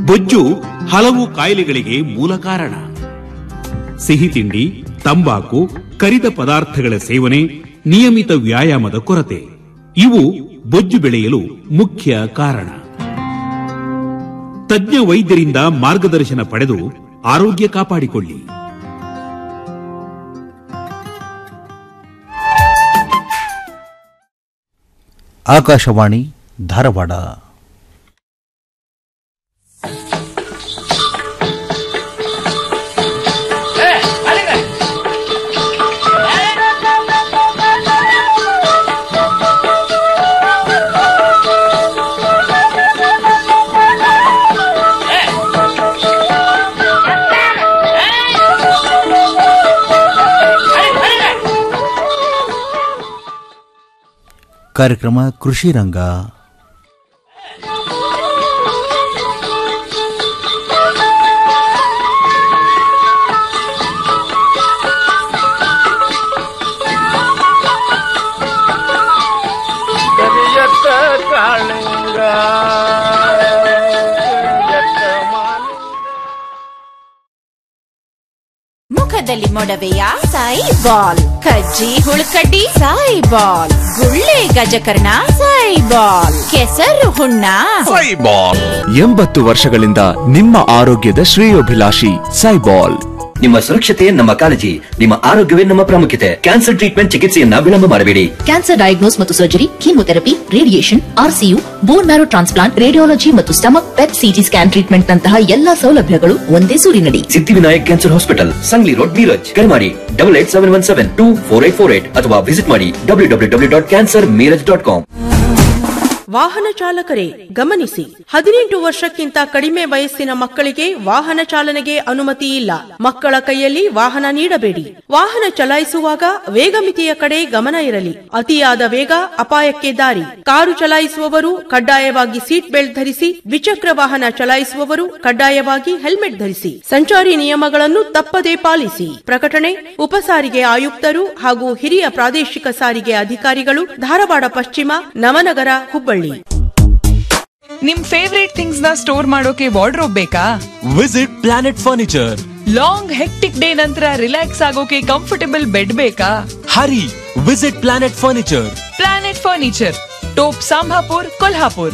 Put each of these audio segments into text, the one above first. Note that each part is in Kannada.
ಬೊಜ್ಜು ಹಲವು ಕಾಯಿಲೆಗಳಿಗೆ ಮೂಲ ಕಾರಣ ಸಿಹಿ ತಿಂಡಿ ತಂಬಾಕು ಕರಿದ ಪದಾರ್ಥಗಳ ಸೇವನೆ ನಿಯಮಿತ ವ್ಯಾಯಾಮದ ಕೊರತೆ ಇವು ಬೊಜ್ಜು ಬೆಳೆಯಲು ಮುಖ್ಯ ಕಾರಣ ತಜ್ಞ ವೈದ್ಯರಿಂದ ಮಾರ್ಗದರ್ಶನ ಪಡೆದು ಆರೋಗ್ಯ ಕಾಪಾಡಿಕೊಳ್ಳಿ ಆಕಾಶವಾಣಿ ಧಾರವಾಡ ಕಾರ್ಯಕ್ರಮ ಕೃಷಿ ರಂಗ ಕರಿಯತ್ತ ಕಾಳಿಂಗ ಕರಿಯತ್ತ ಮಾಲಿಂಗ ಮುಖದಲ್ಲಿ ಮೊಡವೆಯ ಸಾಯಿ ಬಾಲ್ ಕಜ್ಜಿ ಹುಳ್ಕಡ್ಡಿ ಸಾಯಿ ಬಾಲ್ ಗುಳ್ಳೆ ಗಜಕರ್ಣ ಸಾಯಿ ಬಾಲ್ ಕೆಸರು ಹುಣ್ಣ ಸೈಬಾಲ್ ಎಂಬತ್ತು ವರ್ಷಗಳಿಂದ ನಿಮ್ಮ ಆರೋಗ್ಯದ ಶ್ರೇಯೋಭಿಲಾಷಿ ಸೈಬಾಲ್ ನಿಮ್ಮ ಸುರಕ್ಷತೆ ನಮ್ಮ ಕಾಳಜಿ ನಿಮ್ಮ ಆರೋಗ್ಯವೇ ನಮ್ಮ ಪ್ರಾಮುಖ್ಯತೆ ಕ್ಯಾನ್ಸರ್ ಟ್ರೀಟ್ಮೆಂಟ್ ಚಿಕಿತ್ಸೆಯನ್ನ ವಿಳಂಬ ಮಾಡಬೇಡಿ ಕ್ಯಾನ್ಸರ್ ಡಯಾಗ್ನೋಸ್ ಮತ್ತು ಸರ್ಜರಿ ಕೀಮೋಥೆರಪಿ ರೇಡಿಯೇಷನ್ ಆರ್ಸಿಯು ಬೋನ್ ಮ್ಯಾರೋ ಟ್ರಾನ್ಸ್ಪ್ಲಾಂಟ್ ರೇಡಿಯಾಲಜಿ ಮತ್ತು stomach PET CT scan treatment ನಂತಹ ಎಲ್ಲಾ ಸೌಲಭ್ಯಗಳು ಒಂದೇ ಸೂರಿನಡಿ Siddhivinayak cancer hospital Sangli road Miraj ಕರೆ ಮಾಡಿ double eight seven one seven two four eight four eight ಅಥವಾ ವಿಸಿಟ್ ಮಾಡಿ W W W dot cancer Miraj dot com ವಾಹನ ಚಾಲಕರೇ ಗಮನಿಸಿ ಹದಿನೆಂಟು ವರ್ಷಕ್ಕಿಂತ ಕಡಿಮೆ ವಯಸ್ಸಿನ ಮಕ್ಕಳಿಗೆ ವಾಹನ ಚಾಲನೆಗೆ ಅನುಮತಿ ಇಲ್ಲ ಮಕ್ಕಳ ಕೈಯಲ್ಲಿ ವಾಹನ ನೀಡಬೇಡಿ ವಾಹನ ಚಲಾಯಿಸುವಾಗ ವೇಗ ಮಿತಿಯ ಕಡೆ ಗಮನ ಇರಲಿ ಅತಿಯಾದ ವೇಗ ಅಪಾಯಕ್ಕೆ ದಾರಿ ಕಾರು ಚಲಾಯಿಸುವವರು ಕಡ್ಡಾಯವಾಗಿ ಸೀಟ್ ಬೆಲ್ಟ್ ಧರಿಸಿ ದ್ವಿಚಕ್ರ ವಾಹನ ಚಲಾಯಿಸುವವರು ಕಡ್ಡಾಯವಾಗಿ ಹೆಲ್ಮೆಟ್ ಧರಿಸಿ ಸಂಚಾರಿ ನಿಯಮಗಳನ್ನು ತಪ್ಪದೇ ಪಾಲಿಸಿ ಪ್ರಕಟಣೆ ಉಪಸಾರಿಗೆ ಆಯುಕ್ತರು ಹಾಗೂ ಹಿರಿಯ ಪ್ರಾದೇಶಿಕ ಸಾರಿಗೆ ಅಧಿಕಾರಿಗಳು ಧಾರವಾಡ ಪಶ್ಚಿಮ ನವನಗರ ಹುಬ್ಬಳ್ಳಿ ನಿಮ್ ಫೇವ್ರೇಟ್ ಥಿಂಗ್ಸ್ ನ ಸ್ಟೋರ್ ಮಾಡೋಕೆ ವಾರ್ಡ್ರೋಬ್ ಬೇಕಾ visit planet furniture long hectic day ನಂತರ ರಿಲ್ಯಾಕ್ಸ್ ಆಗೋಕೆ ಕಂಫರ್ಟಬಲ್ ಬೆಡ್ ಬೇಕಾ hurry visit planet furniture planet furniture Top Sambhapur Kolhapur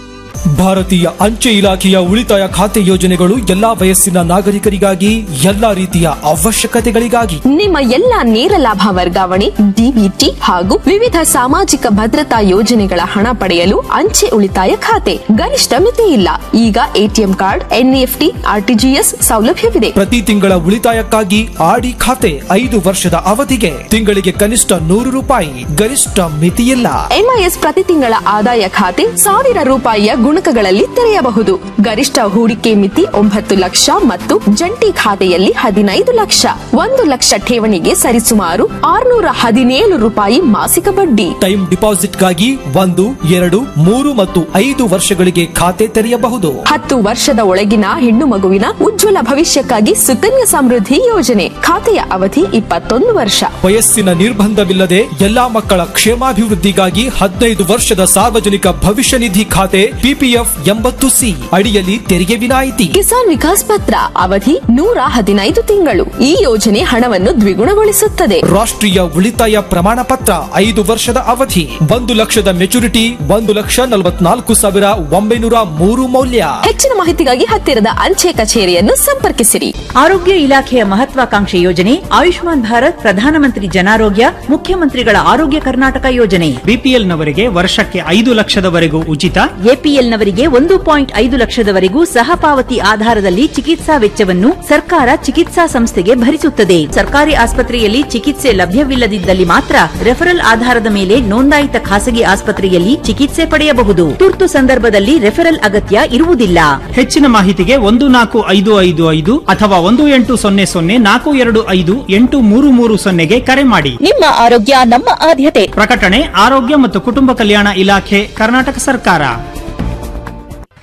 ಭಾರತೀಯ ಅಂಚೆ ಇಲಾಖೆಯ ಉಳಿತಾಯ ಖಾತೆ ಯೋಜನೆಗಳು ಎಲ್ಲಾ ವಯಸ್ಸಿನ ನಾಗರಿಕರಿಗಾಗಿ ಎಲ್ಲಾ ರೀತಿಯ ಅವಶ್ಯಕತೆಗಳಿಗಾಗಿ ನಿಮ್ಮ ಎಲ್ಲ ನೇರ ಲಾಭ ವರ್ಗಾವಣೆ ಡಿಬಿಟಿ ಹಾಗೂ ವಿವಿಧ ಸಾಮಾಜಿಕ ಭದ್ರತಾ ಯೋಜನೆಗಳ ಹಣ ಪಡೆಯಲು ಅಂಚೆ ಉಳಿತಾಯ ಖಾತೆ ಗರಿಷ್ಠ ಮಿತಿ ಇಲ್ಲ ಈಗ ಎಟಿಎಂ ಕಾರ್ಡ್ ಎನ್ಇಎಫ್ಟಿ ಆರ್ಟಿಜಿಎಸ್ ಸೌಲಭ್ಯವಿದೆ ಪ್ರತಿ ತಿಂಗಳ ಉಳಿತಾಯಕ್ಕಾಗಿ ಆಡಿ ಖಾತೆ ಐದು ವರ್ಷದ ಅವಧಿಗೆ ತಿಂಗಳಿಗೆ ಕನಿಷ್ಠ ನೂರು ರೂಪಾಯಿ ಗರಿಷ್ಠ ಮಿತಿಯಿಲ್ಲ ಎಂಐಎಸ್ ಪ್ರತಿ ತಿಂಗಳ ಆದಾಯ ಖಾತೆ ಸಾವಿರ ರೂಪಾಯಿಯ ಗುಣಕಗಳಲ್ಲಿ ತೆರೆಯಬಹುದು ಗರಿಷ್ಠ ಹೂಡಿಕೆ ಮಿತಿ ಒಂಬತ್ತು ಲಕ್ಷ ಮತ್ತು ಜಂಟಿ ಖಾತೆಯಲ್ಲಿ ಹದಿನೈದು ಲಕ್ಷ ಒಂದು ಲಕ್ಷ ಠೇವಣಿಗೆ ಸರಿಸುಮಾರು ಆರ್ನೂರ ಹದಿನೇಳು ರೂಪಾಯಿ ಮಾಸಿಕ ಬಡ್ಡಿ ಟೈಮ್ ಡಿಪಾಸಿಟ್ಗಾಗಿ ಒಂದು ಎರಡು ಮೂರು ಮತ್ತು ಐದು ವರ್ಷಗಳಿಗೆ ಖಾತೆ ತೆರೆಯಬಹುದು ಹತ್ತು ವರ್ಷದ ಒಳಗಿನ ಹೆಣ್ಣು ಮಗುವಿನ ಉಜ್ವಲ ಭವಿಷ್ಯಕ್ಕಾಗಿ ಸುಕನ್ಯಾ ಸಮೃದ್ಧಿ ಯೋಜನೆ ಖಾತೆಯ ಅವಧಿ ಇಪ್ಪತ್ತೊಂದು ವರ್ಷ ವಯಸ್ಸಿನ ನಿರ್ಬಂಧವಿಲ್ಲದೆ ಎಲ್ಲಾ ಮಕ್ಕಳ ಕ್ಷೇಮಾಭಿವೃದ್ಧಿಗಾಗಿ ಹದಿನೈದು ವರ್ಷದ ಸಾರ್ವಜನಿಕ ಭವಿಷ್ಯ ನಿಧಿ ಖಾತೆ ಪಿಪಿಎಫ್ ಎಂಬತ್ತು ಸಿ ಅಡಿಯಲ್ಲಿ ತೆರಿಗೆ ವಿನಾಯಿತಿ ಕಿಸಾನ್ ವಿಕಾಸ್ ಪತ್ರ ಅವಧಿ ನೂರ ಹದಿನೈದು ತಿಂಗಳು ಈ ಯೋಜನೆ ಹಣವನ್ನು ದ್ವಿಗುಣಗೊಳಿಸುತ್ತದೆ ರಾಷ್ಟ್ರೀಯ ಉಳಿತಾಯ ಪ್ರಮಾಣ ಪತ್ರ ಐದು ವರ್ಷದ ಅವಧಿ ಒಂದು ಲಕ್ಷದ ಮೆಚುರಿಟಿ ಒಂದು ಲಕ್ಷ ನಲವತ್ನಾಲ್ಕು ಸಾವಿರ ಒಂಬೈನೂರ ಮೂರು ಮೌಲ್ಯ ಹೆಚ್ಚಿನ ಮಾಹಿತಿಗಾಗಿ ಹತ್ತಿರದ ಅಂಚೆ ಕಚೇರಿಯನ್ನು ಸಂಪರ್ಕಿಸಿರಿ ಆರೋಗ್ಯ ಇಲಾಖೆಯ ಮಹತ್ವಾಕಾಂಕ್ಷೆ ಯೋಜನೆ ಆಯುಷ್ಮಾನ್ ಭಾರತ್ ಪ್ರಧಾನಮಂತ್ರಿ ಜನಾರೋಗ್ಯ ಮುಖ್ಯಮಂತ್ರಿಗಳ ಆರೋಗ್ಯ ಕರ್ನಾಟಕ ಯೋಜನೆ ಬಿಪಿಎಲ್ ನವರಿಗೆ ವರ್ಷಕ್ಕೆ ಐದು ಲಕ್ಷದವರೆಗೂ ಉಚಿತ ಎಪಿಎಲ್ ನವರಿಗೆ ಒಂದು ಪಾಯಿಂಟ್ ಐದು ಲಕ್ಷದವರೆಗೂ ಸಹಪಾವತಿ ಆಧಾರದಲ್ಲಿ ಚಿಕಿತ್ಸಾ ವೆಚ್ಚವನ್ನು ಸರ್ಕಾರ ಚಿಕಿತ್ಸಾ ಸಂಸ್ಥೆಗೆ ಭರಿಸುತ್ತದೆ ಸರ್ಕಾರಿ ಆಸ್ಪತ್ರೆಯಲ್ಲಿ ಚಿಕಿತ್ಸೆ ಲಭ್ಯವಿಲ್ಲದಿದ್ದಲ್ಲಿ ಮಾತ್ರ ರೆಫರಲ್ ಆಧಾರದ ಮೇಲೆ ನೋಂದಾಯಿತ ಖಾಸಗಿ ಆಸ್ಪತ್ರೆಯಲ್ಲಿ ಚಿಕಿತ್ಸೆ ಪಡೆಯಬಹುದು ತುರ್ತು ಸಂದರ್ಭದಲ್ಲಿ ರೆಫರಲ್ ಅಗತ್ಯ ಇರುವುದಿಲ್ಲ ಹೆಚ್ಚಿನ ಮಾಹಿತಿಗೆ ಒಂದು ನಾಲ್ಕು ಐದು ಐದು ಐದು ಅಥವಾ ಒಂದು ಎಂಟು ಸೊನ್ನೆ ಸೊನ್ನೆ ನಾಲ್ಕು ಎರಡು ಐದು ಎಂಟು ಮೂರು ಮೂರು ಸೊನ್ನೆಗೆ ಕರೆ ಮಾಡಿ ನಿಮ್ಮ ಆರೋಗ್ಯ ನಮ್ಮ ಆದ್ಯತೆ ಪ್ರಕಟಣೆ ಆರೋಗ್ಯ ಮತ್ತು ಕುಟುಂಬ ಕಲ್ಯಾಣ ಇಲಾಖೆ ಕರ್ನಾಟಕ ಸರ್ಕಾರ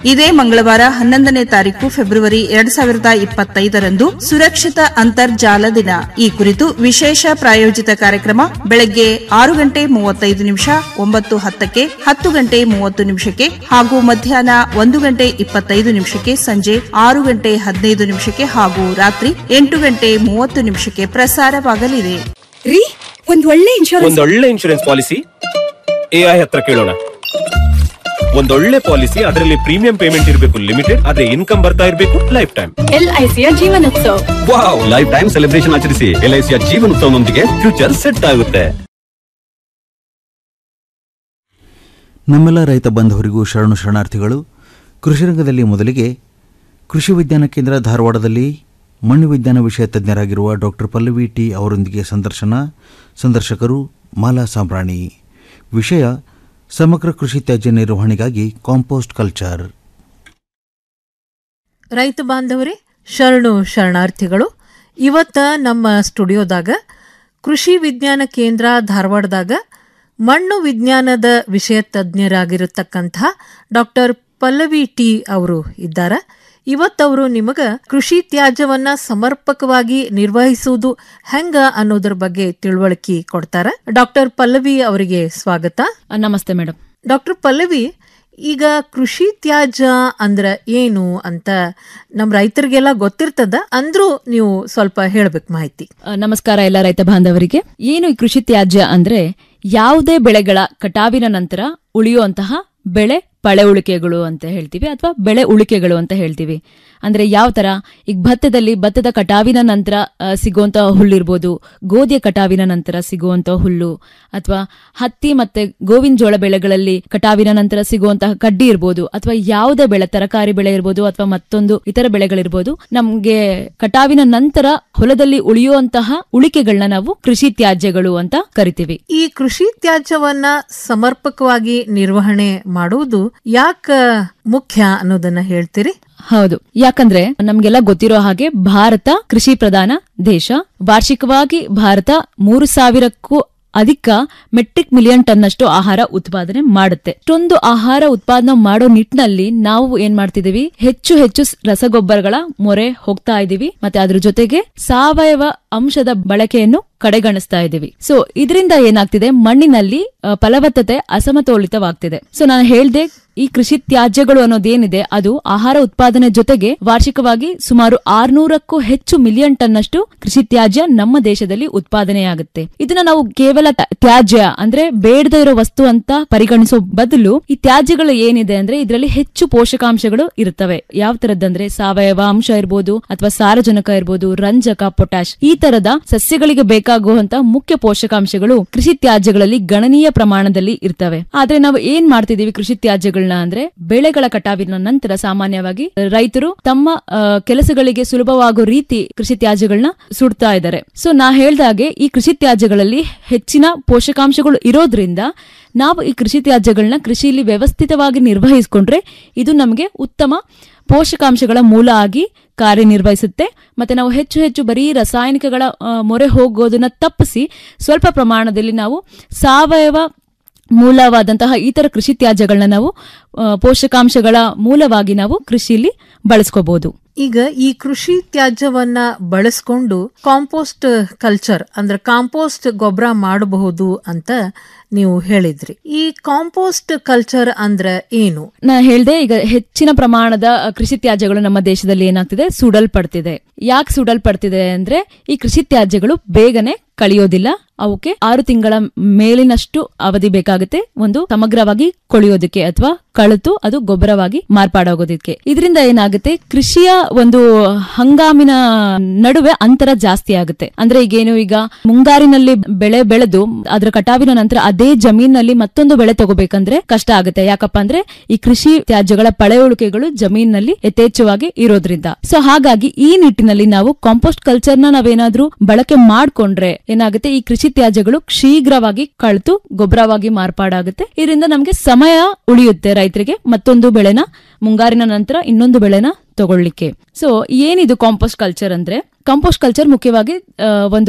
ಇದೇ ಮಂಗಳವಾರ ಹನ್ನೊಂದನೇ ತಾರೀಕು ಫೆಬ್ರವರಿ ಎರಡ್ ಸಾವಿರದ ಇಪ್ಪತ್ತೈದರಂದು ಸುರಕ್ಷಿತ ಅಂತರ್ಜಾಲ ದಿನ ಈ ಕುರಿತು ವಿಶೇಷ ಪ್ರಾಯೋಜಿತ ಕಾರ್ಯಕ್ರಮ ಬೆಳಗ್ಗೆ ಆರು ಗಂಟೆ ಮೂವತ್ತೈದು ನಿಮಿಷ ಒಂಬತ್ತು ಹತ್ತಕ್ಕೆ ಹತ್ತು ಗಂಟೆ ಮೂವತ್ತು ನಿಮಿಷಕ್ಕೆ ಹಾಗೂ ಮಧ್ಯಾಹ್ನ ಒಂದು ಗಂಟೆ ಇಪ್ಪತ್ತೈದು ನಿಮಿಷಕ್ಕೆ ಸಂಜೆ ಆರು ಗಂಟೆ ಹದಿನೈದು ನಿಮಿಷಕ್ಕೆ ಹಾಗೂ ರಾತ್ರಿ ಎಂಟು ಗಂಟೆ ಮೂವತ್ತು ನಿಮಿಷಕ್ಕೆ ಪ್ರಸಾರವಾಗಲಿದೆ ರೀ ಒಂದ್ ಒಳ್ಳೆ ಇನ್ಶೂರೆನ್ಸ್ ಒಂದೊಳ್ಳೆ ಇನ್ಶೂರೆನ್ಸ್ ಪಾಲಿಸಿ ಎಐ ಹತ್ರ ಕೇಳೋಣ ಒಂದೊಳ್ಳೆ ಪಾಲಿಸಿ ಅದರಲ್ಲಿ ಪ್ರೀಮಿಯಂ ಪೇಮೆಂಟ್ ಇರಬೇಕು ಲಿಮಿಟೆಡ್ ಆದ್ರೆ ಇನ್ಕಮ್ ಬರ್ತಾ ಇರಬೇಕು ಲೈಫ್ ಟೈಮ್ ಎಲ್ಐಸಿಯ Jeevan Utsav wow life time celebration ಆಚರಿಸಿ ಎಲ್ಐಸಿಯ ಜೀವನೋತ್ಸವನೊಂದಿಗೆ ಫ್ಯೂಚರ್ ಸೆಟ್ ಆಗುತ್ತೆ ನಮ್ಮೆಲ್ಲ ರೈತ ಬಾಂಧವರಿಗೂ ಶರಣು ಶರಣಾರ್ಥಿಗಳು ಕೃಷಿ ರಂಗದಲ್ಲಿ ಮೊದಲಿಗೆ ಕೃಷಿ ವಿಜ್ಞಾನ ಕೇಂದ್ರ ಧಾರವಾಡದಲ್ಲಿ ಮಣ್ಣು ವಿಜ್ಞಾನ ವಿಷಯ ತಜ್ಞರಾಗಿರುವ ಡಾಕ್ಟರ್ ಪಲ್ಲವಿ ಟಿ ಅವರೊಂದಿಗೆ ಸಂದರ್ಶನ ಸಂದರ್ಶಕರು ಮಾಲಾ ಸಾಂಬ್ರಾಣಿ ವಿಷಯ ಸಮಗ್ರ ಕೃಷಿ ತ್ಯಾಜ್ಯ ನಿರ್ವಹಣೆಗಾಗಿ ಕಾಂಪೋಸ್ಟ್ ಕಲ್ಚರ್ ರೈತ ಬಾಂಧವರೇ ಶರಣು ಶರಣಾರ್ಥಿಗಳು ಇವತ್ತ ನಮ್ಮ ಸ್ಟುಡಿಯೋದಾಗ ಕೃಷಿ ವಿಜ್ಞಾನ ಕೇಂದ್ರ ಧಾರವಾಡದಾಗ ಮಣ್ಣು ವಿಜ್ಞಾನದ ವಿಷಯ ತಜ್ಞರಾಗಿರತಕ್ಕಂಥ ಡಾಕ್ಟರ್ ಪಲ್ಲವಿ ಟಿ ಅವರು ಇದ್ದಾರ ಇವತ್ತವರು ನಿಮಗ ಕೃಷಿ ತ್ಯಾಜ್ಯವನ್ನ ಸಮರ್ಪಕವಾಗಿ ನಿರ್ವಹಿಸುವುದು ಹೆಂಗ ಅನ್ನೋದ್ರ ಬಗ್ಗೆ ತಿಳುವಳಿಕೆ ಕೊಡ್ತಾರ ಡಾಕ್ಟರ್ ಪಲ್ಲವಿ ಅವರಿಗೆ ಸ್ವಾಗತ ನಮಸ್ತೆ ಮೇಡಮ್ ಡಾಕ್ಟರ್ ಪಲ್ಲವಿ ಈಗ ಕೃಷಿ ತ್ಯಾಜ್ಯ ಅಂದ್ರ ಏನು ಅಂತ ನಮ್ ರೈತರಿಗೆಲ್ಲ ಗೊತ್ತಿರ್ತದ ಅಂದ್ರೂ ನೀವು ಸ್ವಲ್ಪ ಹೇಳ್ಬೇಕು ಮಾಹಿತಿ ಆ, ನಮಸ್ಕಾರ ಎಲ್ಲ ರೈತ ಬಾಂಧವರಿಗೆ ಏನು ಈ ಕೃಷಿ ತ್ಯಾಜ್ಯ ಅಂದ್ರೆ ಯಾವುದೇ ಬೆಳೆಗಳ ಕಟಾವಿನ ನಂತರ ಉಳಿಯುವಂತಹ ಬೆಳೆ ಪಳೆ ಉಳಿಕೆಗಳು ಅಂತ ಹೇಳ್ತೀವಿ ಅಥವಾ ಬೆಳೆ ಉಳಿಕೆಗಳು ಅಂತ ಹೇಳ್ತೀವಿ ಅಂದ್ರೆ ಯಾವ ತರ ಈಗ ಭತ್ತದಲ್ಲಿ ಭತ್ತದ ಕಟಾವಿನ ನಂತರ ಆ, ಸಿಗುವಂತಹ ಹುಲ್ಲಿರ್ಬೋದು ಗೋಧಿಯ ಕಟಾವಿನ ನಂತರ ಸಿಗುವಂತಹ ಹುಲ್ಲು ಅಥವಾ ಹತ್ತಿ ಮತ್ತೆ ಗೋವಿನ ಜೋಳ ಬೆಳೆಗಳಲ್ಲಿ ಕಟಾವಿನ ನಂತರ ಸಿಗುವಂತಹ ಕಡ್ಡಿ ಇರ್ಬೋದು ಅಥವಾ ಯಾವುದೇ ಬೆಳೆ ತರಕಾರಿ ಬೆಳೆ ಇರ್ಬೋದು ಅಥವಾ ಮತ್ತೊಂದು ಇತರ ಬೆಳೆಗಳಿರ್ಬೋದು ನಮ್ಗೆ ಕಟಾವಿನ ನಂತರ ಹೊಲದಲ್ಲಿ ಉಳಿಯುವಂತಹ ಉಳಿಕೆಗಳನ್ನ ನಾವು ಕೃಷಿ ತ್ಯಾಜ್ಯಗಳು ಅಂತ ಕರಿತೀವಿ ಈ ಕೃಷಿ ತ್ಯಾಜ್ಯವನ್ನ ಸಮರ್ಪಕವಾಗಿ ನಿರ್ವಹಣೆ ಮಾಡುವುದು ಯಾಕ ಮುಖ್ಯ ಅನ್ನೋದನ್ನ ಹೇಳ್ತೀರಿ ಹೌದು ಯಾಕಂದ್ರೆ ನಮ್ಗೆಲ್ಲ ಗೊತ್ತಿರೋ ಹಾಗೆ ಭಾರತ ಕೃಷಿ ಪ್ರಧಾನ ದೇಶ ವಾರ್ಷಿಕವಾಗಿ ಭಾರತ ಮೂರು ಸಾವಿರಕ್ಕೂ ಅಧಿಕ ಮೆಟ್ರಿಕ್ ಮಿಲಿಯನ್ ಟನ್ನಷ್ಟು ಆಹಾರ ಉತ್ಪಾದನೆ ಮಾಡುತ್ತೆ ಇಷ್ಟೊಂದು ಆಹಾರ ಉತ್ಪಾದನೆ ಮಾಡೋ ನಿಟ್ಟಿನಲ್ಲಿ ನಾವು ಏನ್ ಮಾಡ್ತಿದೀವಿ ಹೆಚ್ಚು ಹೆಚ್ಚು ಸ್- ರಸಗೊಬ್ಬರಗಳ ಮೊರೆ ಹೋಗ್ತಾ ಇದೀವಿ ಮತ್ತೆ ಅದ್ರ ಜೊತೆಗೆ ಸಾವಯವ ಅಂಶದ ಬಳಕೆಯನ್ನು ಕಡೆಗಣಿಸ್ತಾ ಇದೀವಿ ಸೊ ಇದರಿಂದ ಏನಾಗ್ತಿದೆ ಮಣ್ಣಿನಲ್ಲಿ ಆ, ಫಲವತ್ತತೆ ಅಸಮತೋಲಿತವಾಗ್ತಿದೆ ಸೊ ನಾನು ಹೇಳ್ದೆ ಈ ಕೃಷಿ ತ್ಯಾಜ್ಯಗಳು ಅನ್ನೋದೇನಿದೆ ಅದು ಆಹಾರ ಉತ್ಪಾದನೆ ಜೊತೆಗೆ ವಾರ್ಷಿಕವಾಗಿ ಸುಮಾರು ಆರ್ನೂರಕ್ಕೂ ಹೆಚ್ಚು ಮಿಲಿಯನ್ ಟನ್ನಷ್ಟು ಕೃಷಿ ತ್ಯಾಜ್ಯ ನಮ್ಮ ದೇಶದಲ್ಲಿ ಉತ್ಪಾದನೆಯಾಗುತ್ತೆ ಇದನ್ನ ನಾವು ಕೇವಲ ತ- ತ್ಯಾಜ್ಯ ಅಂದ್ರೆ ಬೇಡದೇ ಇರೋ ವಸ್ತು ಅಂತ ಪರಿಗಣಿಸೋ ಬದಲು ಈ ತ್ಯಾಜ್ಯಗಳು ಏನಿದೆ ಅಂದ್ರೆ ಇದರಲ್ಲಿ ಹೆಚ್ಚು ಪೋಷಕಾಂಶಗಳು ಇರ್ತವೆ ಯಾವ ತರದಂದ್ರೆ ಸಾವಯವ ಅಂಶ ಇರ್ಬೋದು ಅಥವಾ ಸಾರಜನಕ ಇರ್ಬೋದು ರಂಜಕ ಪೊಟ್ಯಾಶ್ ಈ ತರದ ಸಸ್ಯಗಳಿಗೆ ಬೇಕಾಗುವಂತ ಮುಖ್ಯ ಪೋಷಕಾಂಶಗಳು ಕೃಷಿ ತ್ಯಾಜ್ಯಗಳಲ್ಲಿ ಗಣನೀಯ ಪ್ರಮಾಣದಲ್ಲಿ ಇರ್ತವೆ ಆದ್ರೆ ನಾವು ಏನ್ ಮಾಡ್ತಿದೀವಿ ಕೃಷಿ ತ್ಯಾಜ್ಯಗಳನ್ನ ಅಂದ್ರೆ ಬೆಳೆಗಳ ಕಟಾವಿನ ನಂತರ ಸಾಮಾನ್ಯವಾಗಿ ರೈತರು ತಮ್ಮ ಆ, ಕೆಲಸಗಳಿಗೆ ಸುಲಭವಾಗೋ ರೀತಿ ಕೃಷಿ ತ್ಯಾಜ್ಯಗಳನ್ನ ಸುಡ್ತಾ ಇದ್ದಾರೆ ಸೊ ನಾ ಹೇಳ್ದಾಗೆ ಈ ಕೃಷಿ ತ್ಯಾಜ್ಯಗಳಲ್ಲಿ ಹೆಚ್ಚಿನ ಪೋಷಕಾಂಶಗಳು ಇರೋದ್ರಿಂದ ನಾವು ಈ ಕೃಷಿ ತ್ಯಾಜ್ಯಗಳನ್ನ ಕೃಷಿಯಲ್ಲಿ ವ್ಯವಸ್ಥಿತವಾಗಿ ನಿರ್ವಹಿಸಿಕೊಂಡ್ರೆ ಇದು ನಮಗೆ ಉತ್ತಮ ಪೋಷಕಾಂಶಗಳ ಮೂಲ ಆಗಿ ಕಾರ್ಯನಿರ್ವಹಿಸುತ್ತೆ ಮತ್ತೆ ನಾವು ಹೆಚ್ಚು ಹೆಚ್ಚು ಬರೀ ರಾಸಾಯನಿಕಗಳ ಆ, ಮೊರೆ ಹೋಗೋದನ್ನ ತಪ್ಪಿಸಿ ಸ್ವಲ್ಪ ಪ್ರಮಾಣದಲ್ಲಿ ನಾವು ಸಾವಯವ ಮೂಲವಾದಂತಹ ಈ ತರ ಕೃಷಿ ತ್ಯಾಜ್ಯಗಳನ್ನ ನಾವು ಆ, ಪೋಷಕಾಂಶಗಳ ಮೂಲವಾಗಿ ನಾವು ಕೃಷಿಯಲ್ಲಿ ಬಳಸ್ಕೋಬಹುದು ಈಗ ಈ ಕೃಷಿ ತ್ಯಾಜ್ಯವನ್ನ ಬಳಸ್ಕೊಂಡು ಕಾಂಪೋಸ್ಟ್ ಕಲ್ಚರ್ ಅಂದ್ರೆ ಕಾಂಪೋಸ್ಟ್ ಗೊಬ್ಬರ ಮಾಡಬಹುದು ಅಂತ ನೀವು ಹೇಳಿದ್ರಿ ಈ ಕಾಂಪೋಸ್ಟ್ ಕಲ್ಚರ್ ಅಂದ್ರೆ ಏನು ನಾ ಹೇಳ್ದೆ ಈಗ ಹೆಚ್ಚಿನ ಪ್ರಮಾಣದ ಅ, ಕೃಷಿ ತ್ಯಾಜ್ಯಗಳು ನಮ್ಮ ದೇಶದಲ್ಲಿ ಏನಾಗ್ತಿದೆ ಸುಡಲ್ಪಡ್ತಿದೆ ಯಾಕೆ ಸುಡಲ್ಪಡ್ತಿದೆ ಅಂದ್ರೆ ಈ ಕೃಷಿ ತ್ಯಾಜ್ಯಗಳು ಬೇಗನೆ ಕಳಿಯೋದಿಲ್ಲ ಅವಕ್ಕೆ ಆರು ತಿಂಗಳ ಮೇಲಿನಷ್ಟು ಅವಧಿ ಬೇಕಾಗುತ್ತೆ ಒಂದು ಸಮಗ್ರವಾಗಿ ಕೊಳೆಯೋದಕ್ಕೆ ಅಥವಾ ಕಳೆತು ಅದು ಗೊಬ್ಬರವಾಗಿ ಮಾರ್ಪಾಡಾಗೋದಕ್ಕೆ ಇದರಿಂದ ಏನಾಗುತ್ತೆ ಕೃಷಿಯ ಒಂದು ಹಂಗಾಮಿನ ನಡುವೆ ಅಂತರ ಜಾಸ್ತಿ ಆಗುತ್ತೆ ಅಂದ್ರೆ ಈಗೇನು ಈಗ ಮುಂಗಾರಿನಲ್ಲಿ ಬೆಳೆ ಬೆಳೆದು ಅದರ ಕಟಾವಿನ ನಂತರ ಅದೇ ಜಮೀನಲ್ಲಿ ಮತ್ತೊಂದು ಬೆಳೆ ತಗೋಬೇಕಂದ್ರೆ ಕಷ್ಟ ಆಗುತ್ತೆ ಯಾಕಪ್ಪ ಅಂದ್ರೆ ಈ ಕೃಷಿ ತ್ಯಾಜ್ಯಗಳ ಪಳೆಯುಳಿಕೆಗಳು ಜಮೀನಲ್ಲಿ ಯಥೇಚ್ಛವಾಗಿ ಇರೋದ್ರಿಂದ ಸೊ ಹಾಗಾಗಿ ಈ ನಿಟ್ಟಿನಲ್ಲಿ ನಾವು ಕಾಂಪೋಸ್ಟ್ ಕಲ್ಚರ್ ನ ನಾವೇನಾದ್ರೂ ಬಳಕೆ ಮಾಡ್ಕೊಂಡ್ರೆ ಏನಾಗುತ್ತೆ ಈ ಕೃಷಿ ತ್ಯಾಜ್ಯಗಳು ಶೀಘ್ರವಾಗಿ ಕಳ್ತು ಗೊಬ್ಬರವಾಗಿ ಮಾರ್ಪಾಡಾಗುತ್ತೆ ಇದರಿಂದ ನಮ್ಗೆ ಸಮಯ ಉಳಿಯುತ್ತೆ ರೈತರಿಗೆ ಮತ್ತೊಂದು ಬೆಳೆನ ಮುಂಗಾರಿನ ನಂತರ ಇನ್ನೊಂದು ಬೆಳೆನ ತಗೊಳ್ಳಿಕ್ಕೆ ಸೊ ಏನಿದು ಕಾಂಪೋಸ್ಟ್ ಕಲ್ಚರ್ ಅಂದ್ರೆ ಕಾಂಪೋಸ್ಟ್ ಕಲ್ಚರ್ ಮುಖ್ಯವಾಗಿ ಆ, ಒಂದು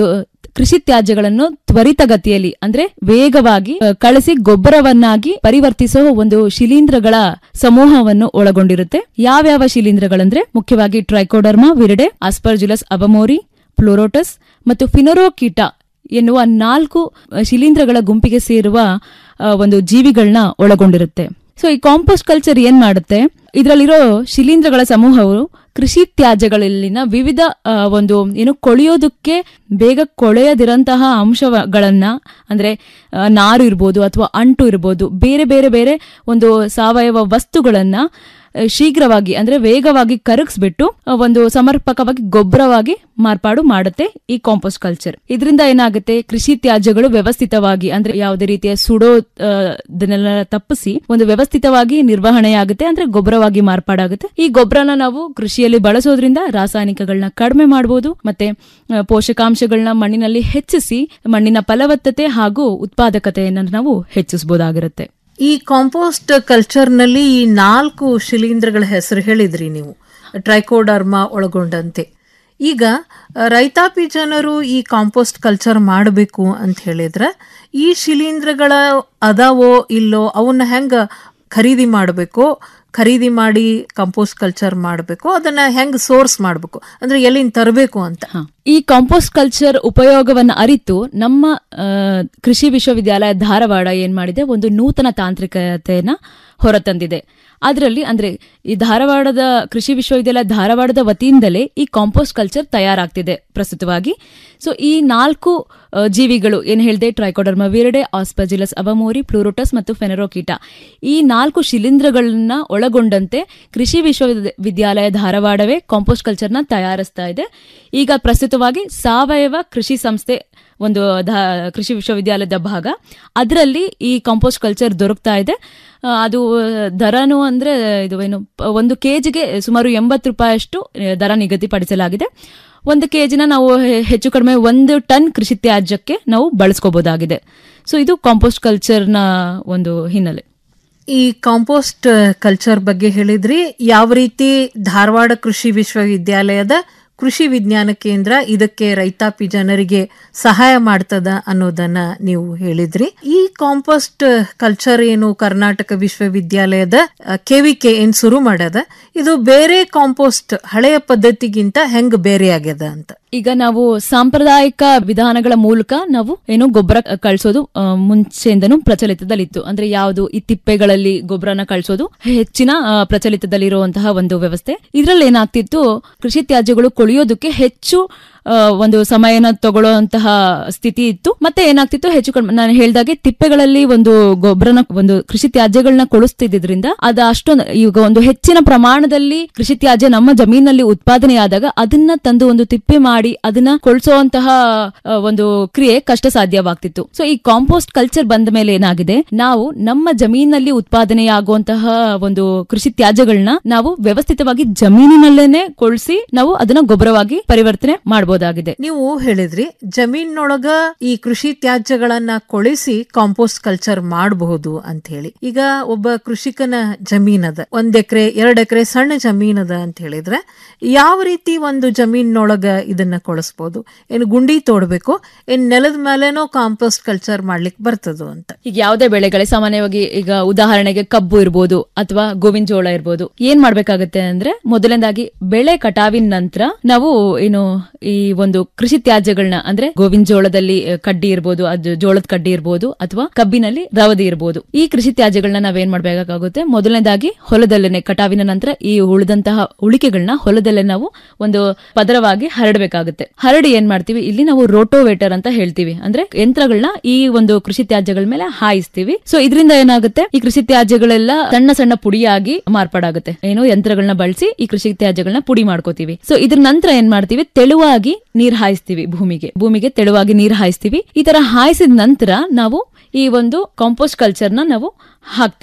ಕೃಷಿ ತ್ಯಾಜ್ಯಗಳನ್ನು ತ್ವರಿತಗತಿಯಲ್ಲಿ ಅಂದ್ರೆ ವೇಗವಾಗಿ ಅ, ಕಳಿಸಿ ಗೊಬ್ಬರವನ್ನಾಗಿ ಪರಿವರ್ತಿಸುವ ಒಂದು ಶಿಲೀಂಧ್ರಗಳ ಸಮೂಹವನ್ನು ಒಳಗೊಂಡಿರುತ್ತೆ ಯಾವ್ಯಾವ ಶಿಲೀಂಧ್ರಗಳಂದ್ರೆ ಮುಖ್ಯವಾಗಿ ಟ್ರೈಕೋಡರ್ಮಾ ವಿರಿಡೆ ಆಸ್ಪರ್ಜುಲಸ್ ಅಬಮೋರಿ ಫ್ಲೋರೋಟಸ್ ಮತ್ತು ಫಿನೋರೋಕೀಟ ಎನ್ನುವ ನಾಲ್ಕು ಅ, ಶಿಲೀಂಧ್ರಗಳ ಗುಂಪಿಗೆ ಸೇರುವ ಅ, ಒಂದು ಜೀವಿಗಳನ್ನ ಒಳಗೊಂಡಿರುತ್ತೆ ಸೊ ಈ ಕಾಂಪೋಸ್ಟ್ ಕಲ್ಚರ್ ಏನ್ ಮಾಡುತ್ತೆ ಇದರಲ್ಲಿರೋ ಶಿಲೀಂಧ್ರಗಳ ಸಮೂಹವು ಕೃಷಿ ತ್ಯಾಜ್ಯಗಳಲ್ಲಿನ ವಿವಿಧ ಆ, ಒಂದು ಏನು ಕೊಳೆಯೋದಕ್ಕೆ ಬೇಗ ಕೊಳೆಯದಿರಂತಹ ಅಂಶಗಳನ್ನ ಅಂದ್ರೆ ಆ, ನಾರು ಇರ್ಬೋದು ಅಥವಾ ಅಂಟು ಇರ್ಬೋದು ಬೇರೆ ಬೇರೆ ಬೇರೆ ಒಂದು ಸಾವಯವ ವಸ್ತುಗಳನ್ನ ಆ, ಶೀಘ್ರವಾಗಿ ಅಂದ್ರೆ ವೇಗವಾಗಿ ಕರಗಿಸ್ಬಿಟ್ಟು ಆ, ಒಂದು ಸಮರ್ಪಕವಾಗಿ ಗೊಬ್ಬರವಾಗಿ ಮಾರ್ಪಾಡು ಮಾಡುತ್ತೆ ಈ ಕಾಂಪೋಸ್ಟ್ ಕಲ್ಚರ್ ಇದರಿಂದ ಏನಾಗುತ್ತೆ ಕೃಷಿ ತ್ಯಾಜ್ಯಗಳು ವ್ಯವಸ್ಥಿತವಾಗಿ ಅಂದ್ರೆ ಯಾವುದೇ ರೀತಿಯ ಸುಡೋ ಆ, ದನ್ನೆಲ್ಲ ತಪ್ಪಿಸಿ ಒಂದು ವ್ಯವಸ್ಥಿತವಾಗಿ ನಿರ್ವಹಣೆಯಾಗುತ್ತೆ ಅಂದ್ರೆ ಗೊಬ್ಬರವಾಗಿ ಮಾರ್ಪಾಡಾಗುತ್ತೆ ಈ ಗೊಬ್ಬರನ ನಾವು ಕೃಷಿಯಲ್ಲಿ ಬಳಸೋದ್ರಿಂದ ರಾಸಾಯನಿಕಗಳನ್ನ ಕಡಿಮೆ ಮಾಡಬಹುದು ಮತ್ತೆ ಆ, ಪೋಷಕಾಂಶಗಳನ್ನ ಮಣ್ಣಿನಲ್ಲಿ ಹೆಚ್ಚಿಸಿ ಮಣ್ಣಿನ ಫಲವತ್ತತೆ ಹಾಗೂ ಉತ್ಪಾದಕತೆಯನ್ನು ನಾವು ಹೆಚ್ಚಿಸಬಹುದಾಗಿರುತ್ತೆ ಈ ಕಾಂಪೋಸ್ಟ್ ಕಲ್ಚರ್ನಲ್ಲಿ ಈ ನಾಲ್ಕು ಶಿಲೀಂಧ್ರಗಳ ಹೆಸರು ಹೇಳಿದ್ರಿ ನೀವು ಟ್ರೈಕೋಡರ್ಮಾ ಒಳಗೊಂಡಂತೆ ಈಗ ಆ, ರೈತಾಪಿ ಜನರು ಈ ಕಾಂಪೋಸ್ಟ್ ಕಲ್ಚರ್ ಮಾಡಬೇಕು ಅಂತ ಹೇಳಿದ್ರೆ ಈ ಶಿಲೀಂಧ್ರಗಳ ಅದಾವೋ ಇಲ್ಲೋ ಅವನ್ನ ಹೆಂಗ ಖರೀದಿ ಮಾಡಬೇಕು ಖರೀದಿ ಮಾಡಿ ಕಂಪೋಸ್ಟ್ ಕಲ್ಚರ್ ಮಾಡಬೇಕು ಅದನ್ನ ಹೆಂಗ್ ಸೋರ್ಸ್ ಮಾಡಬೇಕು ಅಂದ್ರೆ ಎಲ್ಲಿಂದ ತರಬೇಕು ಅಂತ ಈ ಕಾಂಪೋಸ್ಟ್ ಕಲ್ಚರ್ ಉಪಯೋಗವನ್ನು ಅರಿತು ನಮ್ಮ ಆ, ಕೃಷಿ ವಿಶ್ವವಿದ್ಯಾಲಯ ಧಾರವಾಡ ಏನ್ ಮಾಡಿದೆ ಒಂದು ನೂತನ ತಾಂತ್ರಿಕತೆಯನ್ನ ಹೊರತಂದಿದೆ ಅದರಲ್ಲಿ ಅಂದ್ರೆ ಈ ಧಾರವಾಡದ ಕೃಷಿ ವಿಶ್ವವಿದ್ಯಾಲಯ ಧಾರವಾಡದ ವತಿಯಿಂದಲೇ ಈ ಕಾಂಪೋಸ್ಟ್ ಕಲ್ಚರ್ ತಯಾರಾಗ್ತಿದೆ ಪ್ರಸ್ತುತವಾಗಿ ಸೊ ಈ ನಾಲ್ಕು ಆ, ಜೀವಿಗಳು ಏನ್ ಹೇಳಿದೆ ಟ್ರೈಕೋಡರ್ಮಾ ವಿರಡೆ ಆಸ್ಪಜಿಲಸ್ ಅವಮೋರಿ ಪ್ಲೂರೋಟಸ್ ಮತ್ತು ಫೆನರೋಕೀಟ ಈ ನಾಲ್ಕು ಶಿಲೀಂಧ್ರಗಳನ್ನ ಒಳಗೊಂಡಂತೆ ಕೃಷಿ ವಿಶ್ವವಿದ್ಯಾಲಯ ಧಾರವಾಡವೇ ಕಾಂಪೋಸ್ಟ್ ಕಲ್ಚರ್ನ ತಯಾರಿಸ್ತಾ ಇದೆ ಈಗ ಪ್ರಸ್ತುತವಾಗಿ ಸಾವಯವ ಕೃಷಿ ಸಂಸ್ಥೆ ಒಂದು ಧ- ಕೃಷಿ ವಿಶ್ವವಿದ್ಯಾಲಯದ ಭಾಗ ಅದರಲ್ಲಿ ಈ ಕಾಂಪೋಸ್ಟ್ ಕಲ್ಚರ್ ದೊರಕ್ತಾ ಇದೆ ಆ, ಅದು ದರನು ಅಂದ್ರೆ ಇದು ಏನು ಪ- ಒಂದು ಕೆಜಿಗೆ ಸುಮಾರು ಎಂಬತ್ತು ರೂಪಾಯಿಯಷ್ಟು ಆ, ದರ ನಿಗದಿಪಡಿಸಲಾಗಿದೆ ಒಂದು ಕೆಜಿನ ನಾವು ಹೆ- ಹೆಚ್ಚು ಕಡಿಮೆ ಒಂದು ಟನ್ ಕೃಷಿ ತ್ಯಾಜ್ಯಕ್ಕೆ ನಾವು ಬಳಸ್ಕೋಬಹುದಾಗಿದೆ ಸೊ ಇದು ಕಾಂಪೋಸ್ಟ್ ಕಲ್ಚರ್ನ ಒಂದು ಹಿನ್ನೆಲೆ ಈ ಕಾಂಪೋಸ್ಟ್ ಕಲ್ಚರ್ ಬಗ್ಗೆ ಹೇಳಿದ್ರಿ ಯಾವ ರೀತಿ ಧಾರವಾಡ ಕೃಷಿ ವಿಶ್ವವಿದ್ಯಾಲಯದ ಕೃಷಿ ವಿಜ್ಞಾನ ಕೇಂದ್ರ ಇದಕ್ಕೆ ರೈತಾಪಿ ಜನರಿಗೆ ಸಹಾಯ ಮಾಡ್ತದ ಅನ್ನೋದನ್ನ ನೀವು ಹೇಳಿದ್ರಿ ಈ ಕಾಂಪೋಸ್ಟ್ ಕಲ್ಚರ್ ಏನು ಕರ್ನಾಟಕ ವಿಶ್ವವಿದ್ಯಾಲಯದ ಕೆವಿಕೆ ಏನ್ ಶುರು ಮಾಡ್ಯದ ಇದು ಬೇರೆ ಕಾಂಪೋಸ್ಟ್ ಹಳೆಯ ಪದ್ಧತಿಗಿಂತ ಹೆಂಗ್ ಬೇರೆ ಆಗ್ಯದ ಅಂತ ಈಗ ನಾವು ಸಾಂಪ್ರದಾಯಿಕ ವಿಧಾನಗಳ ಮೂಲಕ ನಾವು ಏನು ಗೊಬ್ಬರ ಕಳಿಸೋದು ಆ, ಮುಂಚೆಯಿಂದನೂ ಪ್ರಚಲಿತದಲ್ಲಿತ್ತು ಅಂದ್ರೆ ಯಾವುದು ಈ ತಿಪ್ಪೆಗಳಲ್ಲಿ ಗೊಬ್ಬರನ ಕಳಿಸೋದು ಹೆಚ್ಚಿನ ಆ, ಪ್ರಚಲಿತದಲ್ಲಿರುವಂತಹ ಒಂದು ವ್ಯವಸ್ಥೆ ಇದ್ರಲ್ಲಿ ಏನಾಗ್ತಿತ್ತು ಕೃಷಿ ತ್ಯಾಜ್ಯಗಳು ಕೊಳೆಯೋದಕ್ಕೆ ಹೆಚ್ಚು ಆ, ಒಂದು ಸಮಯನ ತಗೊಳ್ಳುವಂತಹ ಸ್ಥಿತಿ ಇತ್ತು ಮತ್ತೆ ಏನಾಗ್ತಿತ್ತು ಹೆಚ್ಚು ಕಡಿಮೆ ನಾನು ಹೇಳ್ದಾಗೆ ತಿಪ್ಪೆಗಳಲ್ಲಿ ಒಂದು ಗೊಬ್ಬರನ ಒಂದು ಕೃಷಿ ತ್ಯಾಜ್ಯಗಳನ್ನ ಕೊಳಿಸ್ತಿದ್ರಿಂದ ಅದು ಅಷ್ಟೊಂದು ಈಗ ಒಂದು ಹೆಚ್ಚಿನ ಪ್ರಮಾಣದಲ್ಲಿ ಕೃಷಿ ತ್ಯಾಜ್ಯ ನಮ್ಮ ಜಮೀನಲ್ಲಿ ಉತ್ಪಾದನೆಯಾದಾಗ ಅದನ್ನ ತಂದು ಒಂದು ತಿಪ್ಪೆ ಮಾಡಿ ಅದನ್ನ ಕೊಳಿಸುವಂತಹ ಆ, ಒಂದು ಕ್ರಿಯೆ ಕಷ್ಟ ಸಾಧ್ಯವಾಗ್ತಿತ್ತು ಸೊ ಈ ಕಾಂಪೋಸ್ಟ್ ಕಲ್ಚರ್ ಬಂದ ಮೇಲೆ ಏನಾಗಿದೆ ನಾವು ನಮ್ಮ ಜಮೀನಲ್ಲಿ ಉತ್ಪಾದನೆಯಾಗುವಂತಹ ಒಂದು ಕೃಷಿ ತ್ಯಾಜ್ಯಗಳನ್ನ ನಾವು ವ್ಯವಸ್ಥಿತವಾಗಿ ಜಮೀನಿನಲ್ಲೇನೆ ಕೊಳಿಸಿ ನಾವು ಅದನ್ನ ಗೊಬ್ಬರವಾಗಿ ಪರಿವರ್ತನೆ ಮಾಡಬಹುದಾಗಿದೆ ನೀವು ಹೇಳಿದ್ರಿ ಜಮೀನೊಳಗ ಈ ಕೃಷಿ ತ್ಯಾಜ್ಯಗಳನ್ನ ಕೊಳಿಸಿ ಕಾಂಪೋಸ್ಟ್ ಕಲ್ಚರ್ ಮಾಡಬಹುದು ಅಂತ ಹೇಳಿ ಈಗ ಒಬ್ಬ ಕೃಷಿಕನ ಜಮೀನ್ ಅದ ಒಂದ್ ಎಕರೆ ಎರಡ್ ಎಕರೆ ಸಣ್ಣ ಜಮೀನ್ ಅದ ಅಂತ ಹೇಳಿದ್ರೆ ಯಾವ ರೀತಿ ಒಂದು ಜಮೀನೊಳಗ ಇದನ್ನ ಕೊಳಿಸ್ಬೋದು ಏನು ಗುಂಡಿ ತೋಡ್ಬೇಕು ಏನ್ ನೆಲದ ಮೇಲೆನೋ ಕಾಂಪೋಸ್ಟ್ ಕಲ್ಚರ್ ಮಾಡ್ಲಿಕ್ಕೆ ಬರ್ತದೋ ಅಂತ ಈಗ ಯಾವುದೇ ಬೆಳೆಗಳೇ ಸಾಮಾನ್ಯವಾಗಿ ಈಗ ಉದಾಹರಣೆಗೆ ಕಬ್ಬು ಇರ್ಬೋದು ಅಥವಾ ಗೋವಿನ ಜೋಳ ಇರ್ಬೋದು ಏನ್ ಮಾಡ್ಬೇಕಾಗತ್ತೆ ಅಂದ್ರೆ ಮೊದಲನೇದಾಗಿ ಬೆಳೆ ಕಟಾವಿನ ನಂತರ ನಾವು ಏನು ಈ ಒಂದು ಕೃಷಿ ತ್ಯಾಜ್ಯಗಳನ್ನ ಅಂದ್ರೆ ಗೋವಿನ ಜೋಳದಲ್ಲಿ ಆ, ಕಡ್ಡಿ ಇರ್ಬೋದು ಅದು ಜೋಳದ ಕಡ್ಡಿ ಇರ್ಬೋದು ಅಥವಾ ಕಬ್ಬಿನಲ್ಲಿ ರವದಿ ಇರ್ಬೋದು ಈ ಕೃಷಿ ತ್ಯಾಜ್ಯಗಳನ್ನ ನಾವೇನ್ ಮಾಡ್ಬೇಕಾಗುತ್ತೆ ಮೊದಲನೇದಾಗಿ ಹೊಲದಲ್ಲೇನೆ ಕಟಾವಿನ ನಂತರ ಈ ಉಳಿದಂತಹ ಉಳಿಕೆಗಳನ್ನ ಹೊಲದಲ್ಲೇ ನಾವು ಒಂದು ಪದರವಾಗಿ ಹರಡಬೇಕಾಗುತ್ತೆ ಹರಡಿ ಏನ್ ಮಾಡ್ತೀವಿ ಇಲ್ಲಿ ನಾವು ರೋಟೋವೇಟರ್ ಅಂತ ಹೇಳ್ತೀವಿ ಅಂದ್ರೆ ಯಂತ್ರಗಳನ್ನ ಈ ಒಂದು ಕೃಷಿ ತ್ಯಾಜ್ಯಗಳ ಮೇಲೆ ಹಾಯಿಸ್ತೀವಿ ಸೊ ಇದರಿಂದ ಏನಾಗುತ್ತೆ ಈ ಕೃಷಿ ತ್ಯಾಜ್ಯಗಳೆಲ್ಲ ಸಣ್ಣ ಸಣ್ಣ ಪುಡಿಯಾಗಿ ಮಾರ್ಪಾಡಾಗುತ್ತೆ ಏನು ಯಂತ್ರಗಳನ್ನ ಬಳಸಿ ಈ ಕೃಷಿ ತ್ಯಾಜ್ಯಗಳನ್ನ ಪುಡಿ ಮಾಡ್ಕೋತೀವಿ ಸೊ ಇದ್ರ ನಂತರ ಏನ್ ಮಾಡ್ತೀವಿ ತೆಳುವಾಗಿ ನೀರ್ ಹಾಯಿಸ್ತೀವಿ ಭೂಮಿಗೆ ಭೂಮಿಗೆ ತೆಳುವಾಗಿ ನೀರ್ ಹಾಯಿಸ್ತೀವಿ ಈ ತರ ಹಾಯಿಸಿದ ನಂತರ ನಾವು ಈ ಒಂದು ಕಾಂಪೋಸ್ಟ್ ಕಲ್ಚರ್ನ ನಾವು ಹಾಕ್ತೇವೆ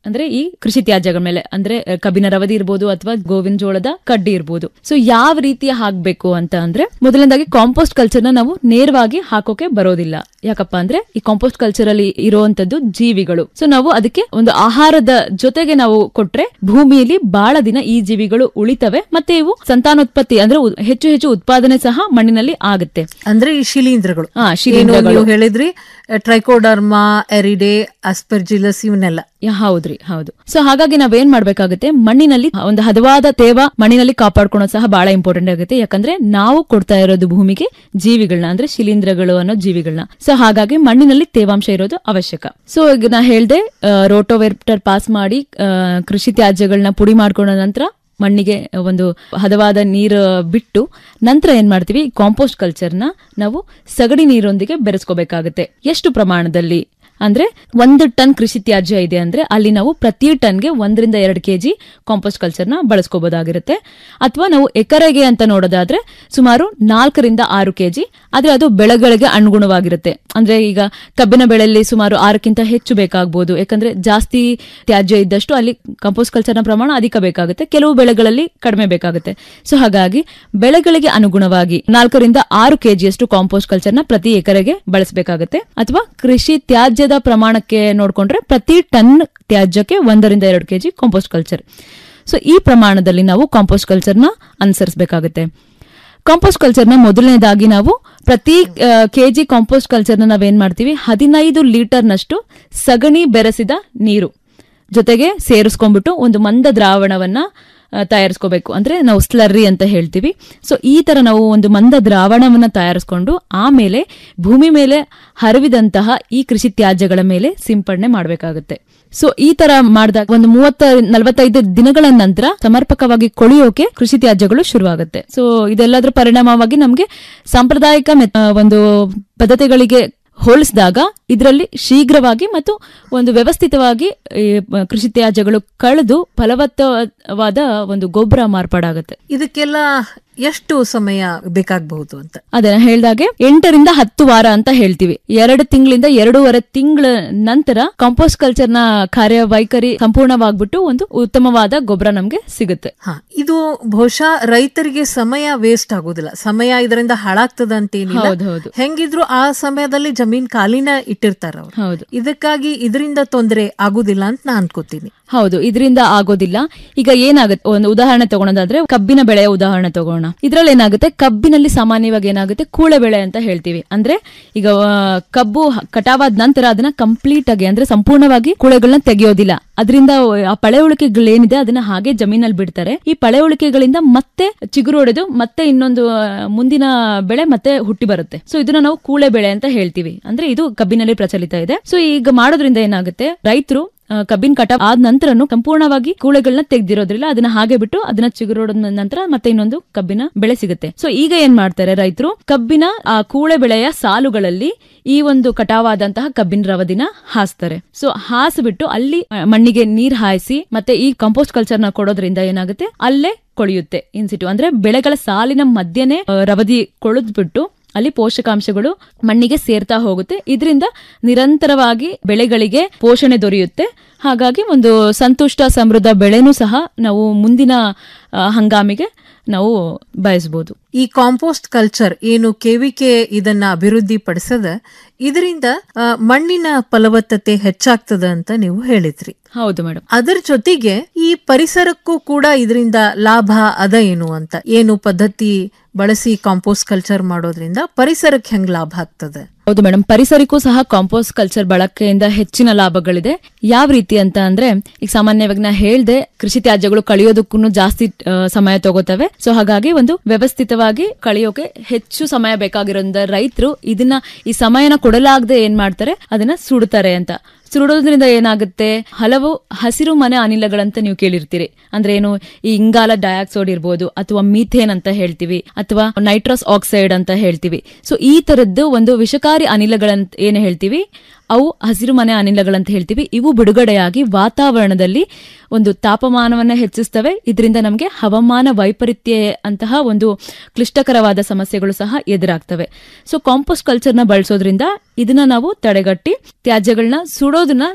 ಅಂದ್ರೆ ಈ ಕೃಷಿ ತ್ಯಾಜ್ಯಗಳ ಮೇಲೆ ಅಂದ್ರೆ ಅಹ್, ಕಬ್ಬಿನ ರವದಿ ಇರ್ಬೋದು ಅಥವಾ ಗೋವಿನ ಜೋಳದ ಕಡ್ಡಿ ಇರ್ಬೋದು ಸೊ ಯಾವ ರೀತಿಯ ಹಾಕ್ಬೇಕು ಅಂತ ಅಂದ್ರೆ ಮೊದಲನೇದಾಗಿ ಕಾಂಪೋಸ್ಟ್ ಕಲ್ಚರ್ ನ ನಾವು ನೇರವಾಗಿ ಹಾಕೋಕೆ ಬರೋದಿಲ್ಲ ಯಾಕಪ್ಪ ಅಂದ್ರೆ ಈ ಕಾಂಪೋಸ್ಟ್ ಕಲ್ಚರ್ ಅಲ್ಲಿ ಇರುವಂತದ್ದು ಜೀವಿಗಳು ಸೊ ನಾವು ಅದಕ್ಕೆ ಒಂದು ಆಹಾರದ ಜೊತೆಗೆ ನಾವು ಕೊಟ್ರೆ ಭೂಮಿಯಲ್ಲಿ ಬಹಳ ದಿನ ಈ ಜೀವಿಗಳು ಉಳಿತವೆ ಮತ್ತೆ ಇವು ಸಂತಾನೋತ್ಪತ್ತಿ ಅಂದ್ರೆ ಉ- ಹೆಚ್ಚು ಹೆಚ್ಚು ಉತ್ಪಾದನೆ ಸಹ ಮಣ್ಣಿನಲ್ಲಿ ಆಗುತ್ತೆ ಅಂದ್ರೆ ಈ ಶಿಲೀಂಧ್ರಗಳು ಹಾ ಏನು ಶಿಲೀಂಧ್ರಗಳು ನೀವು ಹೇಳಿದ್ರಿ ಟ್ರೈಕೋಡರ್ಮಾ ಎರಿಡೆ ಅಸ್ಪರ್ಜಿಲಸ್ ಇವನ್ನೆಲ್ಲ ಯಾ, ಹೌದ್ರಿ ಹೌದು ಸೊ ಹಾಗಾಗಿ ನಾವೇನ್ ಮಾಡ್ಬೇಕಾಗುತ್ತೆ ಮಣ್ಣಿನಲ್ಲಿ ಒಂದು ಹದವಾದ ತೇವ ಮಣ್ಣಿನಲ್ಲಿ ಕಾಪಾಡ್ಕೊಳೋದು ಸಹ ಬಹಳ ಇಂಪಾರ್ಟೆಂಟ್ ಆಗುತ್ತೆ ಯಾಕಂದ್ರೆ ನಾವು ಕೊಡ್ತಾ ಇರೋದು ಭೂಮಿಗೆ ಜೀವಿಗಳನ್ನ ಅಂದ್ರೆ ಶಿಲೀಂಧ್ರಗಳು ಅನ್ನೋ ಜೀವಿಗಳನ್ನ ಸೊ ಹಾಗಾಗಿ ಮಣ್ಣಿನಲ್ಲಿ ತೇವಾಂಶ ಇರೋದು ಅವಶ್ಯಕ ಸೊ ಈಗ ನಾ ಹೇಳ್ದೆ ರೋಟೋವೆರ್ಟರ್ ಪಾಸ್ ಮಾಡಿ ಆ, ಕೃಷಿ ತ್ಯಾಜ್ಯಗಳನ್ನ ಪುಡಿ ಮಾಡ್ಕೊಂಡ ನಂತರ ಮಣ್ಣಿಗೆ ಒಂದು ಹದವಾದ ನೀರು ಬಿಟ್ಟು ನಂತರ ಏನ್ ಮಾಡ್ತೀವಿ ಕಾಂಪೋಸ್ಟ್ ಕಲ್ಚರ್ನ ನಾವು ಸಗಡಿ ನೀರೊಂದಿಗೆ ಬೆರೆಸ್ಕೋಬೇಕಾಗುತ್ತೆ ಎಷ್ಟು ಪ್ರಮಾಣದಲ್ಲಿ ಅಂದ್ರೆ ಒಂದು ಟನ್ ಕೃಷಿ ತ್ಯಾಜ್ಯ ಇದೆ ಅಂದ್ರೆ ಅಲ್ಲಿ ನಾವು ಪ್ರತಿ ಟನ್ಗೆ ಒಂದರಿಂದ ಎರಡು ಕೆಜಿ ಕಾಂಪೋಸ್ಟ್ ಕಲ್ಚರ್ನ ಬಳಸ್ಕೋಬಹುದಾಗಿರುತ್ತೆ ಅಥವಾ ನಾವು ಎಕರೆಗೆ ಅಂತ ನೋಡೋದಾದ್ರೆ ಸುಮಾರು ನಾಲ್ಕರಿಂದ ಆರು ಕೆಜಿ ಆದ್ರೆ ಅದು ಬೆಳೆಗಳಿಗೆ ಅನುಗುಣವಾಗಿರುತ್ತೆ ಅಂದ್ರೆ ಈಗ ಕಬ್ಬಿನ ಬೆಳೆಯಲ್ಲಿ ಸುಮಾರು ಆರಕ್ಕಿಂತ ಹೆಚ್ಚು ಬೇಕಾಗಬಹುದು ಯಾಕಂದ್ರೆ ಜಾಸ್ತಿ ತ್ಯಾಜ್ಯ ಇದ್ದಷ್ಟು ಅಲ್ಲಿ ಕಂಪೋಸ್ಟ್ ಕಲ್ಚರ್ನ ಪ್ರಮಾಣ ಅಧಿಕ ಬೇಕಾಗುತ್ತೆ ಕೆಲವು ಬೆಳೆಗಳಲ್ಲಿ ಕಡಿಮೆ ಬೇಕಾಗುತ್ತೆ ಸೊ ಹಾಗಾಗಿ ಬೆಳೆಗಳಿಗೆ ಅನುಗುಣವಾಗಿ ನಾಲ್ಕರಿಂದ ಆರು ಕೆಜಿಯಷ್ಟು ಕಾಂಪೋಸ್ಟ್ ಕಲ್ಚರ್ನ ಪ್ರತಿ ಎಕರೆಗೆ ಬಳಸಬೇಕಾಗುತ್ತೆ ಅಥವಾ ಕೃಷಿ ತ್ಯಾಜ್ಯದ ಪ್ರಮಾಣಕ್ಕೆ ನೋಡ್ಕೊಂಡ್ರೆ ಪ್ರತಿ ಟನ್ ತ್ಯಾಜ್ಯಕ್ಕೆ ಒಂದರಿಂದ ಎರಡು ಕೆಜಿ ಕಾಂಪೋಸ್ಟ್ ಕಲ್ಚರ್ ಸೊ ಈ ಪ್ರಮಾಣದಲ್ಲಿ ನಾವು ಕಾಂಪೋಸ್ಟ್ ಕಲ್ಚರ್ನ ಅನುಸರಿಸಬೇಕಾಗುತ್ತೆ ಕಾಂಪೋಸ್ಟ್ ಕಲ್ಚರ್ನ ಮೊದಲನೇದಾಗಿ ನಾವು ಪ್ರತಿ ಕೆಜಿ ಕಾಂಪೋಸ್ಟ್ ಕಲ್ಚರ್ನ ನಾವೇನ್ ಮಾಡ್ತೀವಿ ಹದಿನೈದು ಲೀಟರ್ನಷ್ಟು ಸಗಣಿ ಬೆರೆಸಿದ ನೀರು ಜೊತೆಗೆ ಸೇರಿಸ್ಕೊಂಡ್ಬಿಟ್ಟು ಒಂದು ಮಂದ ದ್ರಾವಣವನ್ನ ಆ, ತಯಾರಿಸ್ಕೋಬೇಕು ಅಂದ್ರೆ ನಾವು ಸ್ಲರ್ರಿ ಅಂತ ಹೇಳ್ತೀವಿ ಸೊ ಈ ತರ ನಾವು ಒಂದು ಮಂದ ದ್ರಾವಣವನ್ನ ತಯಾರಿಸ್ಕೊಂಡು ಆಮೇಲೆ ಭೂಮಿ ಮೇಲೆ ಹರವಿದಂತಹ ಈ ಕೃಷಿ ತ್ಯಾಜ್ಯಗಳ ಮೇಲೆ ಸಿಂಪಡಣೆ ಮಾಡಬೇಕಾಗುತ್ತೆ ಸೊ ಈ ತರ ಮಾಡಿದಾಗ ಒಂದು ಮೂವತ್ತ ನಲವತ್ತೈದು ದಿನಗಳ ನಂತರ ಸಮರ್ಪಕವಾಗಿ ಕೊಳೆಯೋಕೆ ಕೃಷಿ ತ್ಯಾಜ್ಯಗಳು ಶುರುವಾಗುತ್ತೆ ಸೊ ಇದೆಲ್ಲದರ ಪರಿಣಾಮವಾಗಿ ನಮಗೆ ಸಾಂಪ್ರದಾಯಿಕ ಮೆತ್- ಆ, ಒಂದು ಪದ್ಧತಿಗಳಿಗೆ ಹೋಲಿಸಿದಾಗ ಇದರಲ್ಲಿ ಶೀಘ್ರವಾಗಿ ಮತ್ತು ಒಂದು ವ್ಯವಸ್ಥಿತವಾಗಿ ಈ ಪ- ಕೃಷಿ ತ್ಯಾಜ್ಯಗಳು ಕಳೆದು ಫಲವತ್ತವಾದ ಒಂದು ಗೊಬ್ಬರ ಮಾರ್ಪಾಡಾಗುತ್ತೆ ಇದಕ್ಕೆಲ್ಲ ಎಷ್ಟು ಸಮಯ ಬೇಕಾಗಬಹುದು ಅಂತ ಅದನ್ನ ಹೇಳ್ದಾಗೆ ಎಂಟರಿಂದ ಹತ್ತು ವಾರ ಅಂತ ಹೇಳ್ತೀವಿ ಎರಡು ತಿಂಗಳಿಂದ ಎರಡೂವರೆ ತಿಂಗಳ ನಂತರ ಕಾಂಪೋಸ್ಟ್ ಕಲ್ಚರ್ ನ ಕಾರ್ಯವೈಖರಿ ಸಂಪೂರ್ಣವಾಗ್ಬಿಟ್ಟು ಒಂದು ಉತ್ತಮವಾದ ಗೊಬ್ಬರ ನಮ್ಗೆ ಸಿಗುತ್ತೆ ಹಾ ಇದು ಬಹುಶಃ ರೈತರಿಗೆ ಸಮಯ ವೇಸ್ಟ್ ಆಗೋದಿಲ್ಲ ಸಮಯ ಇದರಿಂದ ಹಾಳಾಗ್ತದ ಅಂತೇನಿಲ್ಲ ಹೌದು, ಹೌದು. ಹೆಂಗಿದ್ರು ಆ ಸಮಯದಲ್ಲಿ ಜಮೀನ್ ಖಾಲಿನ ಇಟ್ಟಿರ್ತಾರ ಅವ್ರು ಹೌದು ಇದಕ್ಕಾಗಿ ಇದರಿಂದ ತೊಂದರೆ ಆಗುದಿಲ್ಲ ಅಂತ ನಾ ಅನ್ಕೋತೀನಿ ಹೌದು ಇದರಿಂದ ಆಗೋದಿಲ್ಲ ಈಗ ಏನಾಗುತ್ತೆ ಒಂದು ಉದಾಹರಣೆ ತಗೊಳೋದಾದ್ರೆ ಕಬ್ಬಿನ ಬೆಳೆಯ ಉದಾಹರಣೆ ತಗೋಣ ಇದ್ರಲ್ಲಿ ಏನಾಗುತ್ತೆ ಕಬ್ಬಿನಲ್ಲಿ ಸಾಮಾನ್ಯವಾಗಿ ಏನಾಗುತ್ತೆ ಕೂಳೆ ಬೆಳೆ ಅಂತ ಹೇಳ್ತೀವಿ ಅಂದ್ರೆ ಈಗ ಆ, ಕಬ್ಬು ಹ- ಕಟಾವಾದ ನಂತರ ಅದನ್ನ ಕಂಪ್ಲೀಟ್ ಆಗಿ ಅಂದ್ರೆ ಸಂಪೂರ್ಣವಾಗಿ ಕೂಳೆಗಳನ್ನ ತೆಗೆಯೋದಿಲ್ಲ ಅದರಿಂದ ಆ ಪಳೆ ಉಳಿಕೆಗಳೇನಿದೆ ಅದನ್ನ ಹಾಗೆ ಜಮೀನಲ್ಲಿ ಬಿಡ್ತಾರೆ ಈ ಪಳೆ ಉಳಿಕೆಗಳಿಂದ ಮತ್ತೆ ಚಿಗುರು ಹೊಡೆದು ಮತ್ತೆ ಇನ್ನೊಂದು ಆ, ಮುಂದಿನ ಬೆಳೆ ಮತ್ತೆ ಹುಟ್ಟಿ ಬರುತ್ತೆ ಸೊ ಇದನ್ನ ನಾವು ಕೂಳೆ ಬೆಳೆ ಅಂತ ಹೇಳ್ತೀವಿ ಅಂದ್ರೆ ಇದು ಕಬ್ಬಿನಲ್ಲಿ ಪ್ರಚಲಿತ ಇದೆ ಸೊ ಈಗ ಮಾಡೋದ್ರಿಂದ ಏನಾಗುತ್ತೆ ರೈತರು ಆ, ಕಬ್ಬಿನ ಕಟಾವ್ ಆದ ನಂತರನು ಸಂಪೂರ್ಣವಾಗಿ ಕೂಳೆಗಳನ್ನ ತೆಗ್ದಿರೋದ್ರಿಲ್ಲ ಅದನ್ನ ಹಾಗೆ ಬಿಟ್ಟು ಅದನ್ನ ಚಿಗುರೋದ ನಂತರ ಮತ್ತೆ ಇನ್ನೊಂದು ಕಬ್ಬಿನ ಬೆಳೆ ಸಿಗುತ್ತೆ ಸೊ ಈಗ ಏನ್ ಮಾಡ್ತಾರೆ ರೈತರು ಕಬ್ಬಿನ ಆ ಕೂಳೆ ಬೆಳೆಯ ಸಾಲುಗಳಲ್ಲಿ ಈ ಒಂದು ಕಟಾವಾದಂತಹ ಕಬ್ಬಿನ ರವದಿನ ಹಾಸ್ತಾರೆ ಸೊ ಹಾಸ್ಬಿಟ್ಟು ಅಲ್ಲಿ ಆ, ಮಣ್ಣಿಗೆ ನೀರ್ ಹಾಯಿಸಿ ಮತ್ತೆ ಈ ಕಂಪೋಸ್ಟ್ ಕಲ್ಚರ್ ನ ಕೊಡೋದ್ರಿಂದ ಏನಾಗುತ್ತೆ ಅಲ್ಲೇ ಕೊಳೆಯುತ್ತೆ ಇನ್ಸಿಟು ಅಂದ್ರೆ ಬೆಳೆಗಳ ಸಾಲಿನ ಮಧ್ಯನೇ ಆ, ರವದಿ ಕೊಳೆದ್ಬಿಟ್ಟು ಅಲ್ಲಿ ಪೋಷಕಾಂಶಗಳು ಮಣ್ಣಿಗೆ ಸೇರ್ತಾ ಹೋಗುತ್ತೆ ಇದರಿಂದ ನಿರಂತರವಾಗಿ ಬೆಳೆಗಳಿಗೆ ಪೋಷಣೆ ದೊರೆಯುತ್ತೆ ಹಾಗಾಗಿ ಒಂದು ಸಂತುಷ್ಟ ಸಮೃದ್ಧ ಬೆಳೆನೂ ಸಹ ನಾವು ಮುಂದಿನ ಆ, ಹಂಗಾಮಿಗೆ ನಾವು ಬಯಸಬಹುದು ಈ ಕಾಂಪೋಸ್ಟ್ ಕಲ್ಚರ್ ಏನು ಕೆವಿಕೆ ಇದನ್ನ ಅಭಿವೃದ್ಧಿ ಪಡಿಸದ ಇದರಿಂದ ಆ, ಮಣ್ಣಿನ ಫಲವತ್ತತೆ ಹೆಚ್ಚಾಗ್ತದ ಅಂತ ನೀವು ಹೇಳಿದ್ರಿ ಹೌದು ಮೇಡಮ್ ಅದರ ಜೊತೆಗೆ ಈ ಪರಿಸರಕ್ಕೂ ಕೂಡ ಇದರಿಂದ ಲಾಭ ಅದ ಏನು ಅಂತ ಏನು ಪದ್ಧತಿ ಬಳಸಿ ಕಾಂಪೋಸ್ಟ್ ಕಲ್ಚರ್ ಮಾಡೋದ್ರಿಂದ ಪರಿಸರಕ್ಕೆ ಹೆಂಗ್ ಲಾಭ ಆಗ್ತದೆ ಹೌದು ಮೇಡಮ್ ಪರಿಸರಕ್ಕೂ ಸಹ ಕಾಂಪೋಸ್ಟ್ ಕಲ್ಚರ್ ಬಳಕೆಯಿಂದ ಹೆಚ್ಚಿನ ಲಾಭಗಳಿದೆ ಯಾವ ರೀತಿ ಅಂತ ಅಂದ್ರೆ ಈಗ ಸಾಮಾನ್ಯವಾಗಿ ನಾ ಹೇಳ್ದೆ ಕೃಷಿ ತ್ಯಾಜ್ಯಗಳು ಕಳಿಯೋದಕ್ಕೂ ಜಾಸ್ತಿ ಆ, ಸಮಯ ತಗೋತವೆ ಸೊ ಹಾಗಾಗಿ ಒಂದು ವ್ಯವಸ್ಥಿತವಾಗಿ ಕಳಿಯೋಕೆ ಹೆಚ್ಚು ಸಮಯ ಬೇಕಾಗಿರೋದ್ರಿಂದ ರೈತರು ಇದನ್ನ ಈ ಸಮಯನ ಕೊಡಲಾಗದೆ ಏನ್ ಮಾಡ್ತಾರೆ ಅದನ್ನ ಸುಡ್ತಾರೆ ಅಂತ ಸುಡೋದ್ರಿಂದ ಏನಾಗುತ್ತೆ ಹಲವು ಹಸಿರು ಮನೆ ಅನಿಲಗಳಂತ ನೀವು ಕೇಳಿರ್ತೀರಿ ಅಂದ್ರೆ ಏನು ಈ ಇಂಗಾಲ ಡೈಆಕ್ಸೈಡ್ ಇರ್ಬೋದು ಅಥವಾ ಮೀಥೇನ್ ಅಂತ ಹೇಳ್ತೀವಿ ಅಥವಾ ನೈಟ್ರಸ್ ಆಕ್ಸೈಡ್ ಅಂತ ಹೇಳ್ತೀವಿ ಸೊ ಈ ತರದ್ದು ಒಂದು ವಿಷಕಾರಿ ಅನಿಲಗಳಂತ ಏನು ಹೇಳ್ತೀವಿ ಅವು ಹಸಿರು ಮನೆ ಅನಿಲಗಳಂತ ಹೇಳ್ತೀವಿ ಇವು ಬಿಡುಗಡೆಯಾಗಿ ವಾತಾವರಣದಲ್ಲಿ ಒಂದು ತಾಪಮಾನವನ್ನ ಹೆಚ್ಚಿಸ್ತವೆ ಇದರಿಂದ ನಮಗೆ ಹವಾಮಾನ ವೈಪರೀತ್ಯ ಅಂತಹ ಒಂದು ಕ್ಲಿಷ್ಟಕರವಾದ ಸಮಸ್ಯೆಗಳು ಸಹ ಎದುರಾಗ್ತವೆ ಸೊ ಕಾಂಪೋಸ್ಟ್ ಕಲ್ಚರ್ನ ಬಳಸೋದ್ರಿಂದ ಇದನ್ನ ನಾವು ತಡೆಗಟ್ಟಿ ತ್ಯಾಜ್ಯಗಳನ್ನ ಸುಡೋದನ್ನ ನಾವು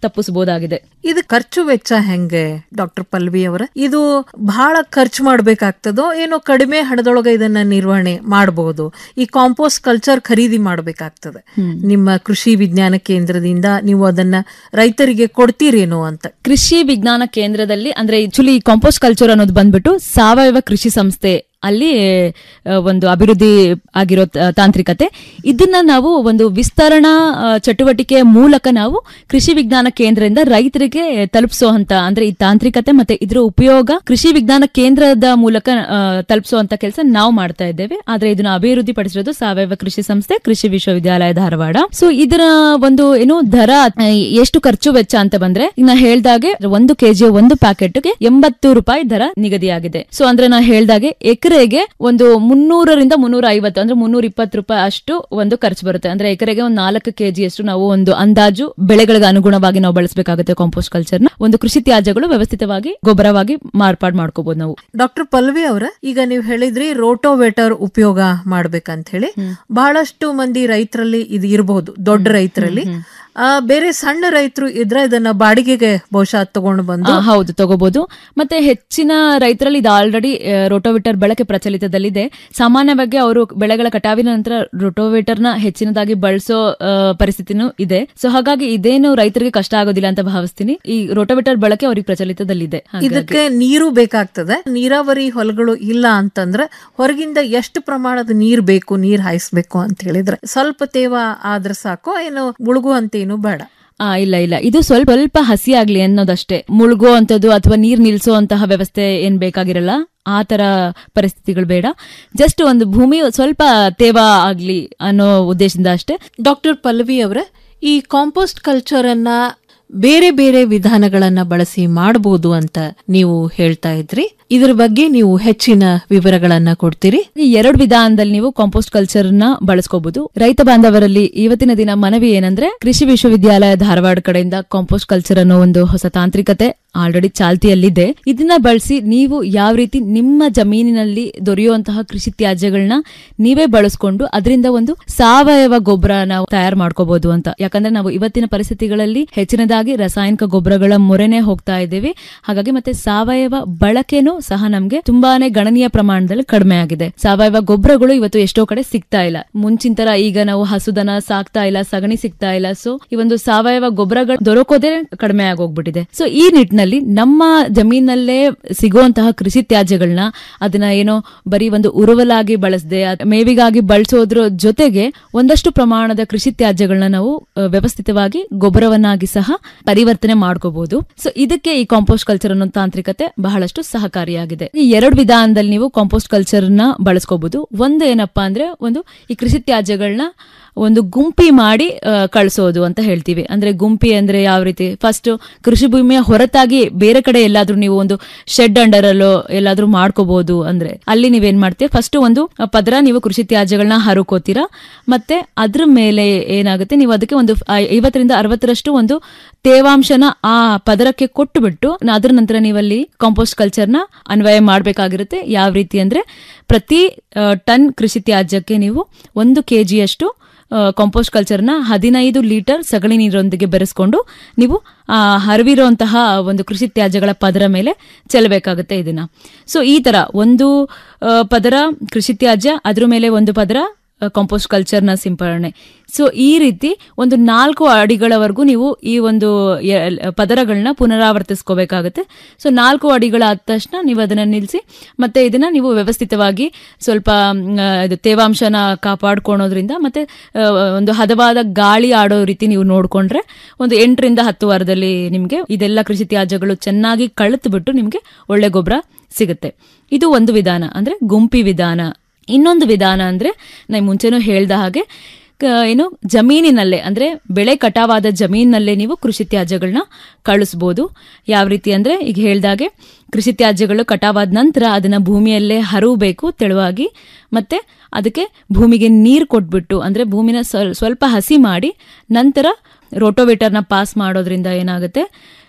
ತಪ್ಪಿಸಬಹುದಾಗಿದೆ ಇದು ಖರ್ಚು ವೆಚ್ಚ ಹೆಂಗೆ ಡಾಕ್ಟರ್ ಪಲ್ವಿ ಅವರ ಇದು ಬಹಳ ಖರ್ಚು ಮಾಡ್ಬೇಕಾಗ್ತದೋ ಏನೋ ಕಡಿಮೆ ಹಣದೊಳಗೆ ಇದನ್ನ ನಿರ್ವಹಣೆ ಮಾಡಬಹುದು ಈ ಕಾಂಪೋಸ್ಟ್ ಕಲ್ಚರ್ ಖರೀದಿ ಮಾಡಬೇಕಾಗ್ತದೆ ನಿಮ್ಮ ಕೃಷಿ ವಿಜ್ಞಾನ ಕೇಂದ್ರದಿಂದ ನೀವು ಅದನ್ನ ರೈತರಿಗೆ ಕೊಡ್ತೀರೇನೋ ಅಂತ ಕೃಷಿ ವಿಜ್ಞಾನ ಕೇಂದ್ರದಲ್ಲಿ ಅಂದ್ರೆ ಆಕ್ಚುಲಿ ಕಾಂಪೋಸ್ಟ್ ಕಲ್ಚರ್ ಅನ್ನೋದು ಬಂದ್ಬಿಟ್ಟು ಸಾವಯವ ಕೃಷಿ ಸಂಸ್ಥೆ ಅಲ್ಲಿ ಆ, ಒಂದು ಅಭಿವೃದ್ಧಿ ಆಗಿರೋ ತ- ತಾಂತ್ರಿಕತೆ ಇದನ್ನ ನಾವು ಒಂದು ವಿಸ್ತರಣಾ ಆ, ಚಟುವಟಿಕೆಯ ಮೂಲಕ ನಾವು ಕೃಷಿ ವಿಜ್ಞಾನ ಕೇಂದ್ರದಿಂದ ರೈತರಿಗೆ ತಲುಪಿಸುವಂತ ಅಂದ್ರೆ ಈ ತಾಂತ್ರಿಕತೆ ಮತ್ತೆ ಇದರ ಉಪಯೋಗ ಕೃಷಿ ವಿಜ್ಞಾನ ಕೇಂದ್ರದ ಮೂಲಕ ಆ, ತಲುಪಿಸುವಂತ ಕೆಲಸ ನಾವು ಮಾಡ್ತಾ ಇದ್ದೇವೆ ಆದ್ರೆ ಇದನ್ನ ಅಭಿವೃದ್ಧಿ ಪಡಿಸಿರೋದು ಸಾವಯವ ಕೃಷಿ ಸಂಸ್ಥೆ ಕೃಷಿ ವಿಶ್ವವಿದ್ಯಾಲಯ ಧಾರವಾಡ ಸೊ ಇದರ ಒಂದು ಏನು ದರ ಆ, ಎಷ್ಟು ಖರ್ಚು ವೆಚ್ಚ ಅಂತ ಬಂದ್ರೆ ಈಗ ನಾ ಹೇಳ್ದಾಗೆ ಒಂದು ಕೆಜಿ ಒಂದು ಪ್ಯಾಕೆಟ್ಗೆ ಎಂಬತ್ತು ರೂಪಾಯಿ ದರ ನಿಗದಿಯಾಗಿದೆ ಸೊ ಅಂದ್ರೆ ನಾ ಹೇಳ್ದಾಗೆ ಎಕರೆಗೆ ಒಂದು ಮುನ್ನೂರರಿಂದ ಮುನ್ನೂರ ಐವತ್ತು ಅಂದ್ರೆ ಮುನ್ನೂರ ಇಪ್ಪತ್ತು ರೂಪಾಯಿ ಅಷ್ಟು ಒಂದು ಖರ್ಚು ಬರುತ್ತೆ ಅಂದ್ರೆ ಎಕರೆಗೆ ಒಂದು ನಾಲ್ಕು ಕೆಜಿ ಅಷ್ಟು ನಾವು ಒಂದು ಅಂದಾಜು ಬೆಳೆಗಳಿಗೆ ಅನುಗುಣವಾಗಿ ನಾವು ಬಳಸಬೇಕಾಗುತ್ತೆ ಕಾಂಪೋಸ್ಟ್ ಕಲ್ಚರ್ ನ ಒಂದು ಕೃಷಿ ತ್ಯಾಜ್ಯಗಳು ವ್ಯವಸ್ಥಿತವಾಗಿ ಗೊಬ್ಬರವಾಗಿ ಮಾರ್ಪಾಡು ಮಾಡ್ಕೋಬಹುದು ನಾವು ಡಾಕ್ಟರ್ ಪಲ್ವಿ ಅವರ ಈಗ ನೀವು ಹೇಳಿದ್ರಿ ರೋಟೋವೇಟರ್ ಉಪಯೋಗ ಮಾಡ್ಬೇಕಂತ ಹೇಳಿ ಬಹಳಷ್ಟು ಮಂದಿ ರೈತರಲ್ಲಿ ಇದು ಇರಬಹುದು ದೊಡ್ಡ ರೈತರಲ್ಲಿ ಆ, ಬೇರೆ ಸಣ್ಣ ರೈತರು ಇದ್ರೆ ಇದನ್ನ ಬಾಡಿಗೆಗೆ ಬಹುಶಃ ತಗೊಂಡು ಬಂದು ಆ, ಹೌದು ತಗೋಬಹುದು ಮತ್ತೆ ಹೆಚ್ಚಿನ ರೈತರಲ್ಲಿ ಇದು ಆಲ್ರೆಡಿ ರೋಟೋವೇಟರ್ ಬಳಕೆ ಪ್ರಚಲಿತದಲ್ಲಿದೆ ಸಾಮಾನ್ಯವಾಗಿ ಅವರು ಬೆಳೆಗಳ ಕಟಾವಿನ ನಂತರ ರೋಟೋವೇಟರ್ ನ ಹೆಚ್ಚಿನದಾಗಿ ಬಳಸೋ ಆ, ಪರಿಸ್ಥಿತಿನೂ ಇದೆ ಸೊ ಹಾಗಾಗಿ ಇದೇನು ರೈತರಿಗೆ ಕಷ್ಟ ಆಗೋದಿಲ್ಲ ಅಂತ ಭಾವಿಸ್ತೀನಿ ಈ ರೋಟೋವೇಟರ್ ಬಳಕೆ ಅವ್ರಿಗೆ ಪ್ರಚಲಿತದಲ್ಲಿದೆ ಹಾಗಾಗಿ- ಇದಕ್ಕೆ ನೀರು ಬೇಕಾಗ್ತದೆ ನೀರಾವರಿ ಹೊಲಗಳು ಇಲ್ಲ ಅಂತಂದ್ರೆ ಹೊರಗಿಂದ ಎಷ್ಟು ಪ್ರಮಾಣದ ನೀರ್ ಬೇಕು ನೀರ್ ಹಾಯಿಸ್ಬೇಕು ಅಂತ ಹೇಳಿದ್ರೆ ಸ್ವಲ್ಪ ತೇವ ಆದ್ರೆ ಸಾಕು ಏನು ಮುಳುಗುವಂತೇನು ಬೇಡ ಆ ಇಲ್ಲ ಇಲ್ಲ ಇದು ಸ್ವಲ್ಪ ಸ್ವಲ್ಪ ಹಸಿ ಆಗ್ಲಿ ಅನ್ನೋದಷ್ಟೇ ಮುಳುಗೋ ಅಂತದ್ದು ಅಥವಾ ನೀರ್ ನಿಲ್ಸೋ ವ್ಯವಸ್ಥೆ ಏನ್ ಬೇಕಾಗಿರಲ್ಲ ಆ ತರ ಪರಿಸ್ಥಿತಿಗಳು ಬೇಡ ಜಸ್ಟ್ ಒಂದು ಭೂಮಿ ಸ್ವಲ್ಪ ತೇವ ಆಗ್ಲಿ ಅನ್ನೋ ಉದ್ದೇಶದಿಂದ ಅಷ್ಟೇ ಡಾಕ್ಟರ್ ಪಲ್ಲವಿ ಅವರ ಈ ಕಾಂಪೋಸ್ಟ್ ಕಲ್ಚರ್ ಅನ್ನ ಬೇರೆ ಬೇರೆ ವಿಧಾನಗಳನ್ನ ಬಳಸಿ ಮಾಡಬಹುದು ಅಂತ ನೀವು ಹೇಳ್ತಾ ಇದ್ರಿ ಇದ್ರ ಬಗ್ಗೆ ನೀವು ಹೆಚ್ಚಿನ ವಿವರಗಳನ್ನ ಕೊಡ್ತೀರಿ ಈ ಎರಡು ವಿಧಾನದಲ್ಲಿ ನೀವು ಕಾಂಪೋಸ್ಟ್ ಕಲ್ಚರ್ ನ ಬಳಸ್ಕೋಬಹುದು ರೈತ ಬಾಂಧವರಲ್ಲಿ ಇವತ್ತಿನ ದಿನ ಮನವಿ ಏನಂದ್ರೆ ಕೃಷಿ ವಿಶ್ವವಿದ್ಯಾಲಯ ಧಾರವಾಡ ಕಡೆಯಿಂದ ಕಾಂಪೋಸ್ಟ್ ಕಲ್ಚರ್ ಅನ್ನೋ ಒಂದು ಹೊಸ ತಾಂತ್ರಿಕತೆ ಆಲ್ರೆಡಿ ಚಾಲ್ತಿಯಲ್ಲಿದೆ ಇದನ್ನ ಬಳಸಿ ನೀವು ಯಾವ ರೀತಿ ನಿಮ್ಮ ಜಮೀನಿನಲ್ಲಿ ದೊರೆಯುವಂತಹ ಕೃಷಿ ತ್ಯಾಜ್ಯಗಳನ್ನ ನೀವೇ ಬಳಸ್ಕೊಂಡು ಅದರಿಂದ ಒಂದು ಸಾವಯವ ಗೊಬ್ಬರ ನಾವು ತಯಾರು ಮಾಡ್ಕೋಬಹುದು ಅಂತ ಯಾಕಂದ್ರೆ ನಾವು ಇವತ್ತಿನ ಪರಿಸ್ಥಿತಿಗಳಲ್ಲಿ ಹೆಚ್ಚಿನದಾಗಿ ರಾಸಾಯನಿಕ ಗೊಬ್ಬರಗಳ ಮೊರೆನೆ ಹೋಗ್ತಾ ಇದ್ದೀವಿ ಹಾಗಾಗಿ ಮತ್ತೆ ಸಾವಯವ ಬಳಕೆನೂ ಸಹ ನಮ್ಗೆ ತುಂಬಾನೇ ಗಣನೀಯ ಪ್ರಮಾಣದಲ್ಲಿ ಕಡಿಮೆ ಆಗಿದೆ ಸಾವಯವ ಗೊಬ್ಬರಗಳು ಇವತ್ತು ಎಷ್ಟೋ ಕಡೆ ಸಿಗ್ತಾ ಇಲ್ಲ ಮುಂಚಿನ ತರ ಈಗ ನಾವು ಹಸುದನ ಸಾಕ್ತಾ ಇಲ್ಲ ಸಗಣಿ ಸಿಗ್ತಾ ಇಲ್ಲ ಸೊ ಈ ಒಂದು ಸಾವಯವ ಗೊಬ್ಬರಗಳು ದೊರಕೋದೇ ಕಡಿಮೆ ಆಗೋಗ್ಬಿಟ್ಟಿದೆ ಸೊ ಈ ನಿಟ್ಟಿನಲ್ಲಿ ನಮ್ಮ ಜಮೀನಲ್ಲೇ ಸಿಗುವಂತಹ ಕೃಷಿ ತ್ಯಾಜ್ಯಗಳನ್ನ ಅದನ್ನ ಏನೋ ಬರೀ ಒಂದು ಉರುವಲಾಗಿ ಬಳಸದೆ ಮೇವಿಗಾಗಿ ಬಳಸೋದ್ರ ಜೊತೆಗೆ ಒಂದಷ್ಟು ಪ್ರಮಾಣದ ಕೃಷಿ ತ್ಯಾಜ್ಯಗಳನ್ನ ನಾವು ಆ, ವ್ಯವಸ್ಥಿತವಾಗಿ ಗೊಬ್ಬರವನ್ನಾಗಿ ಸಹ ಪರಿವರ್ತನೆ ಮಾಡ್ಕೋಬಹುದು ಸೊ ಇದಕ್ಕೆ ಈ ಕಾಂಪೋಸ್ಟ್ ಕಲ್ಚರ್ ಅನ್ನೋ ತಾಂತ್ರಿಕತೆ ಬಹಳಷ್ಟು ಸಹಕಾರಿಯಾಗಿದೆ ಈ ಎರಡು ವಿಧಾನದಲ್ಲಿ ನೀವು ಕಾಂಪೋಸ್ಟ್ ಕಲ್ಚರ್ ನ ಬಳಸ್ಕೋಬಹುದು ಒಂದು ಏನಪ್ಪಾ ಅಂದ್ರೆ ಒಂದು ಈ ಕೃಷಿ ತ್ಯಾಜ್ಯಗಳನ್ನ ಒಂದು ಗುಂಪಿ ಮಾಡಿ ಆ, ಕಳ್ಸೋದು ಅಂತ ಹೇಳ್ತೀವಿ ಅಂದ್ರೆ ಗುಂಪಿ ಅಂದ್ರೆ ಯಾವ ರೀತಿ ಫಸ್ಟ್ ಕೃಷಿ ಭೂಮಿಯ ಹೊರತಾಗಿ ಬೇರೆ ಕಡೆ ಎಲ್ಲಾದ್ರೂ ನೀವು ಒಂದು ಶೆಡ್ ಅಂಡರ್ ಅಲ್ಲೋ ಎಲ್ಲಾದ್ರೂ ಮಾಡ್ಕೋಬಹುದು ಅಂದ್ರೆ ಅಲ್ಲಿ ನೀವೇನ್ ಮಾಡ್ತೀವಿ ಫಸ್ಟ್ ಒಂದು ಪದರ ನೀವು ಕೃಷಿ ತ್ಯಾಜ್ಯಗಳನ್ನ ಹರುಕೋತೀರಾ ಮತ್ತೆ ಅದ್ರ ಮೇಲೆ ಏನಾಗುತ್ತೆ ನೀವು ಅದಕ್ಕೆ ಒಂದು ಐ- ಐವತ್ತರಿಂದ ಅರವತ್ತರಷ್ಟು ಒಂದು ತೇವಾಂಶನ ಆ ಪದರಕ್ಕೆ ಕೊಟ್ಟುಬಿಟ್ಟು ನ- ಅದ್ರ ನಂತರ ನೀವಲ್ಲಿ ಕಾಂಪೋಸ್ಟ್ ಕಲ್ಚರ್ನ ಅನ್ವಯ ಮಾಡಬೇಕಾಗಿರುತ್ತೆ ಯಾವ ರೀತಿ ಅಂದ್ರೆ ಪ್ರತಿ ಆ, ಟನ್ ಕೃಷಿ ತ್ಯಾಜ್ಯಕ್ಕೆ ನೀವು ಒಂದು ಕೆಜಿಯಷ್ಟು ಕಾಂಪೋಸ್ಟ್ ಕಲ್ಚರ್ನ ಹದಿನೈದು ಲೀಟರ್ ಸಗಣಿ ನೀರೊಂದಿಗೆ ಬೆರೆಸ್ಕೊಂಡು ನೀವು ಆ, ಹರಿವಿರುವಂತಹ ಒಂದು ಕೃಷಿ ತ್ಯಾಜ್ಯಗಳ ಪದರ ಮೇಲೆ ಚೆಲ್ಲಬೇಕಾಗುತ್ತೆ ಇದನ್ನ ಸೊ ಈ ತರ ಒಂದು ಆ, ಪದರ ಕೃಷಿ ತ್ಯಾಜ್ಯ ಅದ್ರ ಮೇಲೆ ಒಂದು ಪದರ ಕಾಂಪೋಸ್ಟ್ ಕಲ್ಚರ್ನ ಸಿಂಪರಣೆ ಸೊ ಈ ರೀತಿ ಒಂದು ನಾಲ್ಕು ಅಡಿಗಳವರೆಗೂ ನೀವು ಈ ಒಂದು ಎ- ಪದರಗಳನ್ನ ಪುನರಾವರ್ತಿಸ್ಕೋಬೇಕಾಗುತ್ತೆ ಸೊ ನಾಲ್ಕು ಅಡಿಗಳಾದ ತಕ್ಷಣ ನೀವು ಅದನ್ನ ನಿಲ್ಲಿಸಿ ಮತ್ತೆ ಇದನ್ನ ನೀವು ವ್ಯವಸ್ಥಿತವಾಗಿ ಸ್ವಲ್ಪ ಮ್, ಆ, ಇದು ತೇವಾಂಶನ ಕಾಪಾಡ್ಕೊಳೋದ್ರಿಂದ ಮತ್ತೆ ಆ, ಒಂದು ಹದವಾದ ಗಾಳಿ ಆಡೋ ರೀತಿ ನೀವು ನೋಡ್ಕೊಂಡ್ರೆ ಒಂದು ಎಂಟರಿಂದ ಹತ್ತು ವಾರದಲ್ಲಿ ನಿಮಗೆ ಇದೆಲ್ಲ ಕೃಷಿ ತ್ಯಾಜ್ಯಗಳು ಚೆನ್ನಾಗಿ ಕಳೆತು ಬಿಟ್ಟು ನಿಮಗೆ ಒಳ್ಳೆ ಗೊಬ್ಬರ ಸಿಗುತ್ತೆ ಇದು ಒಂದು ವಿಧಾನ ಅಂದ್ರೆ ಗುಂಪಿ ವಿಧಾನ ಇನ್ನೊಂದು ವಿಧಾನ ಅಂದ್ರೆ ನಾ ಮುಂಚೆನೂ ಹೇಳ್ದ ಹಾಗೆ ಕ- ಏನು ಜಮೀನಿನಲ್ಲೇ ಅಂದ್ರೆ ಬೆಳೆ ಕಟಾವಾದ ಜಮೀನಿನಲ್ಲೇ ನೀವು ಕೃಷಿ ತ್ಯಾಜ್ಯಗಳನ್ನ ಕಳಿಸ್ಬೋದು ಯಾವ ರೀತಿ ಅಂದ್ರೆ ಈಗ ಹೇಳ್ದಾಗೆ ಕೃಷಿ ತ್ಯಾಜ್ಯಗಳು ಕಟಾವಾದ ನಂತರ ಅದನ್ನ ಭೂಮಿಯಲ್ಲೇ ಹರವಬೇಕು ತೆಳುವಾಗಿ ಮತ್ತೆ ಅದಕ್ಕೆ ಭೂಮಿಗೆ ನೀರು ಕೊಟ್ಬಿಟ್ಟು ಅಂದ್ರೆ ಭೂಮಿನ ಸ್ವಲ್- ಸ್ವಲ್ಪ ಹಸಿ ಮಾಡಿ ನಂತರ ರೋಟೋವೇಟರ್ನ ಪಾಸ್ ಮಾಡೋದ್ರಿಂದ ಏನಾಗುತ್ತೆ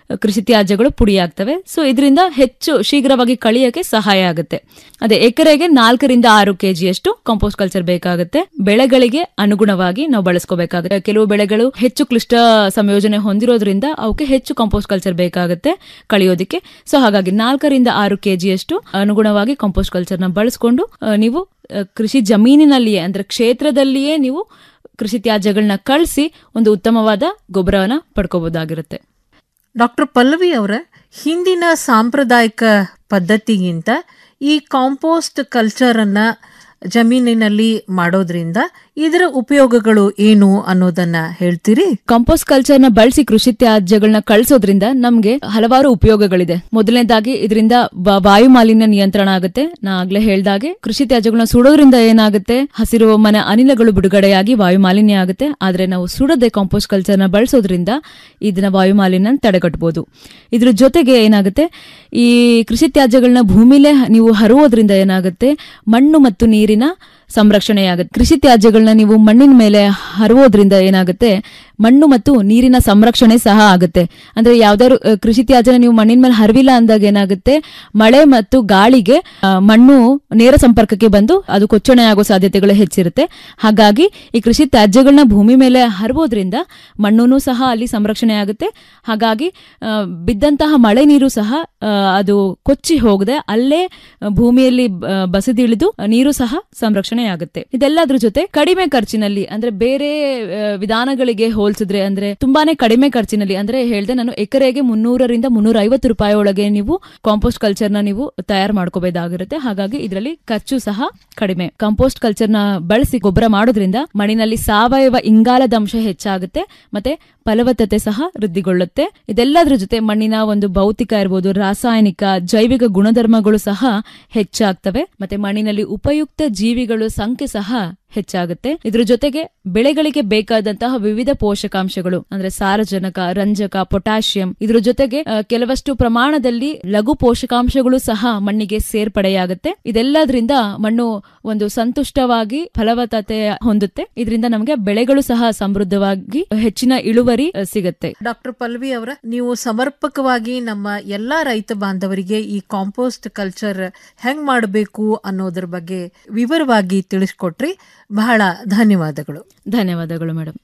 ಕೃಷಿ ತ್ಯಾಜ್ಯಗಳು ಪುಡಿಯಾಗ್ತವೆ ಸೊ ಇದರಿಂದ ಹೆಚ್ಚು ಶೀಘ್ರವಾಗಿ ಕಳಿಯಕ್ಕೆ ಸಹಾಯ ಆಗುತ್ತೆ ಅದೇ ಎಕರೆಗೆ ನಾಲ್ಕರಿಂದ ಆರು ಕೆಜಿಯಷ್ಟು ಕಾಂಪೋಸ್ಟ್ ಕಲ್ಚರ್ ಬೇಕಾಗುತ್ತೆ ಬೆಳೆಗಳಿಗೆ ಅನುಗುಣವಾಗಿ ನಾವು ಬಳಸ್ಕೋಬೇಕಾಗುತ್ತೆ ಕೆಲವು ಬೆಳೆಗಳು ಹೆಚ್ಚು ಕ್ಲಿಷ್ಟ ಸಂಯೋಜನೆ ಹೊಂದಿರೋದ್ರಿಂದ ಅವಕ್ಕೆ ಹೆಚ್ಚು ಕಾಂಪೋಸ್ಟ್ ಕಲ್ಚರ್ ಬೇಕಾಗುತ್ತೆ ಕಳಿಯೋದಕ್ಕೆ ಸೊ ಹಾಗಾಗಿ ನಾಲ್ಕರಿಂದ ಆರು ಕೆಜಿಯಷ್ಟು ಅನುಗುಣವಾಗಿ ಕಾಂಪೋಸ್ಟ್ ಕಲ್ಚರ್ನ ಬಳಸ್ಕೊಂಡು ಆ, ನೀವು ಆ, ಕೃಷಿ ಜಮೀನಿನಲ್ಲಿಯೇ ಅಂದ್ರೆ ಕ್ಷೇತ್ರದಲ್ಲಿಯೇ ನೀವು ಕೃಷಿ ತ್ಯಾಜ್ಯಗಳನ್ನ ಕಳಿಸಿ ಒಂದು ಉತ್ತಮವಾದ ಗೊಬ್ಬರವನ್ನ ಪಡ್ಕೋಬಹುದಾಗಿರುತ್ತೆ ಡಾಕ್ಟರ್ ಪಲ್ಲವಿ ಅವರ ಹಿಂದಿನ ಸಾಂಪ್ರದಾಯಿಕ ಪದ್ಧತಿಗಿಂತ ಈ ಕಾಂಪೋಸ್ಟ್ ಕಲ್ಚರ್ ಅನ್ನ ಜಮೀನಿನಲ್ಲಿ ಮಾಡೋದ್ರಿಂದ ಇದರ ಉಪಯೋಗಗಳು ಏನು ಅನ್ನೋದನ್ನ ಹೇಳ್ತೀರಿ ಕಾಂಪೋಸ್ಟ್ ಕಲ್ಚರ್ ನ ಬಳಸಿ ಕೃಷಿ ತ್ಯಾಜ್ಯಗಳನ್ನ ಕಳಿಸೋದ್ರಿಂದ ನಮ್ಗೆ ಹಲವಾರು ಉಪಯೋಗಗಳಿದೆ ಮೊದಲನೇದಾಗಿ ಇದರಿಂದ ವ- ವಾಯು ಮಾಲಿನ್ಯ ನಿಯಂತ್ರಣ ಆಗುತ್ತೆ ನಾ ಆಗ್ಲೇ ಹೇಳ್ದಾಗೆ ಕೃಷಿ ತ್ಯಾಜ್ಯಗಳನ್ನ ಸುಡೋದ್ರಿಂದ ಏನಾಗುತ್ತೆ ಹಸಿರು ಮನೆ ಅನಿಲಗಳು ಬಿಡುಗಡೆಯಾಗಿ ವಾಯು ಮಾಲಿನ್ಯ ಆಗುತ್ತೆ ಆದ್ರೆ ನಾವು ಸುಡದೆ ಕಾಂಪೋಸ್ಟ್ ಕಲ್ಚರ್ ನ ಬಳಸೋದ್ರಿಂದ ಇದನ್ನ ವಾಯು ಮಾಲಿನ್ಯ ತಡೆಗಟ್ಟಬಹುದು ಇದ್ರ ಜೊತೆಗೆ ಏನಾಗುತ್ತೆ ಈ ಕೃಷಿ ತ್ಯಾಜ್ಯಗಳನ್ನ ಭೂಮಿಲೇ ನೀವು ಹರುವುದರಿಂದ ಏನಾಗುತ್ತೆ ಮಣ್ಣು ಮತ್ತು ನೀರಿನ ಸಂರಕ್ಷಣೆಯಾಗುತ್ತೆ ಕೃಷಿ ತ್ಯಾಜ್ಯಗಳನ್ನ ನೀವು ಮಣ್ಣಿನ ಮೇಲೆ ಹರುವುದರಿಂದ ಏನಾಗುತ್ತೆ ಮಣ್ಣು ಮತ್ತು ನೀರಿನ ಸಂರಕ್ಷಣೆ ಸಹ ಆಗುತ್ತೆ ಅಂದ್ರೆ ಯಾವ್ದಾದ್ರು ಅಹ್, ಕೃಷಿ ತ್ಯಾಜ್ಯನ ನೀವು ಮಣ್ಣಿನ ಮೇಲೆ ಹರವಿಲ್ಲ ಅಂದಾಗ ಏನಾಗುತ್ತೆ ಮಳೆ ಮತ್ತು ಗಾಳಿಗೆ ಆ, ಮಣ್ಣು ನೇರ ಸಂಪರ್ಕಕ್ಕೆ ಬಂದು ಅದು ಕೊಚ್ಚಣೆ ಆಗೋ ಸಾಧ್ಯತೆಗಳು ಹೆಚ್ಚಿರುತ್ತೆ ಹಾಗಾಗಿ ಈ ಕೃಷಿ ತ್ಯಾಜ್ಯಗಳನ್ನ ಭೂಮಿ ಮೇಲೆ ಹರಬೋದ್ರಿಂದ ಮಣ್ಣು ಸಹ ಅಲ್ಲಿ ಸಂರಕ್ಷಣೆ ಆಗುತ್ತೆ ಹಾಗಾಗಿ ಆ, ಬಿದ್ದಂತಹ ಮಳೆ ನೀರು ಸಹ ಆ, ಅದು ಕೊಚ್ಚಿ ಹೋಗದೆ ಅಲ್ಲೇ ಆ, ಭೂಮಿಯಲ್ಲಿ ಬ- ಬಸಿದಿಳಿದು ನೀರು ಸಹ ಸಂರಕ್ಷಣೆ ಆಗುತ್ತೆ ಇದೆಲ್ಲದ್ರ ಜೊತೆ ಕಡಿಮೆ ಖರ್ಚಿನಲ್ಲಿ ಅಂದ್ರೆ ಬೇರೆ ಆ, ವಿಧಾನಗಳಿಗೆ ಹೋಲಿಸಿದ್ರೆ ಅಂದ್ರೆ ತುಂಬಾನೇ ಕಡಿಮೆ ಖರ್ಚಿನಲ್ಲಿ ಅಂದ್ರೆ ಹೇಳ್ದೆ ನಾನು ಎಕರೆಗೆ ಮುನ್ನೂರರಿಂದ ಮುನ್ನೂರ ಐವತ್ತು ರೂಪಾಯಿ ಒಳಗೆ ನೀವು ಕಾಂಪೋಸ್ಟ್ ಕಲ್ಚರ್ ನ ನೀವು ತಯಾರು ಮಾಡ್ಕೋಬೇಕಾಗಿರುತ್ತೆ ಹಾಗಾಗಿ ಇದರಲ್ಲಿ ಖರ್ಚು ಸಹ ಕಡಿಮೆ ಕಾಂಪೋಸ್ಟ್ ಕಲ್ಚರ್ ನ ಬಳಸಿ ಗೊಬ್ಬರ ಮಾಡೋದ್ರಿಂದ ಮಣ್ಣಿನಲ್ಲಿ ಸಾವಯವ ಇಂಗಾಲದ ಅಂಶ ಹೆಚ್ಚಾಗುತ್ತೆ ಮತ್ತೆ ಫಲವತ್ತತೆ ಸಹ ವೃದ್ಧಿಗೊಳ್ಳುತ್ತೆ ಇದೆಲ್ಲದ್ರ ಜೊತೆ ಮಣ್ಣಿನ ಒಂದು ಭೌತಿಕ ಇರ್ಬೋದು ರಾಸಾಯನಿಕ ಜೈವಿಕ ಗುಣಧರ್ಮಗಳು ಸಹ ಹೆಚ್ಚಾಗ್ತವೆ ಮತ್ತೆ ಮಣ್ಣಿನಲ್ಲಿ ಉಪಯುಕ್ತ ಜೀವಿಗಳು ಸಂಖ್ಯೆ ಸಹ ಹೆಚ್ಚಾಗುತ್ತೆ ಇದ್ರ ಜೊತೆಗೆ ಬೆಳೆಗಳಿಗೆ ಬೇಕಾದಂತಹ ವಿವಿಧ ಪೋಷಕಾಂಶಗಳು ಅಂದ್ರೆ ಸಾರಜನಕ ರಂಜಕ ಪೊಟ್ಯಾಷಿಯಂ ಇದ್ರ ಜೊತೆಗೆ ಆ, ಕೆಲವಷ್ಟು ಪ್ರಮಾಣದಲ್ಲಿ ಲಘು ಪೋಷಕಾಂಶಗಳು ಸಹ ಮಣ್ಣಿಗೆ ಸೇರ್ಪಡೆಯಾಗುತ್ತೆ ಇದೆಲ್ಲದ್ರಿಂದ ಮಣ್ಣು ಒಂದು ಸಂತುಷ್ಟವಾಗಿ ಫಲವತ್ತತೆ ಹೊಂದುತ್ತೆ ಇದರಿಂದ ನಮಗೆ ಬೆಳೆಗಳು ಸಹ ಸಮೃದ್ಧವಾಗಿ ಹೆಚ್ಚಿನ ಇಳುವರಿ ಆ, ಸಿಗುತ್ತೆ ಡಾಕ್ಟರ್ ಪಲ್ವಿ ಅವರ ನೀವು ಸಮರ್ಪಕವಾಗಿ ನಮ್ಮ ಎಲ್ಲಾ ರೈತ ಬಾಂಧವರಿಗೆ ಈ ಕಾಂಪೋಸ್ಟ್ ಕಲ್ಚರ್ ಹೆಂಗ್ ಮಾಡಬೇಕು ಅನ್ನೋದ್ರ ಬಗ್ಗೆ ವಿವರವಾಗಿ ತಿಳಿಸ್ಕೊಟ್ರಿ ಬಹಳ ಧನ್ಯವಾದಗಳು ಧನ್ಯವಾದಗಳು ಮೇಡಮ್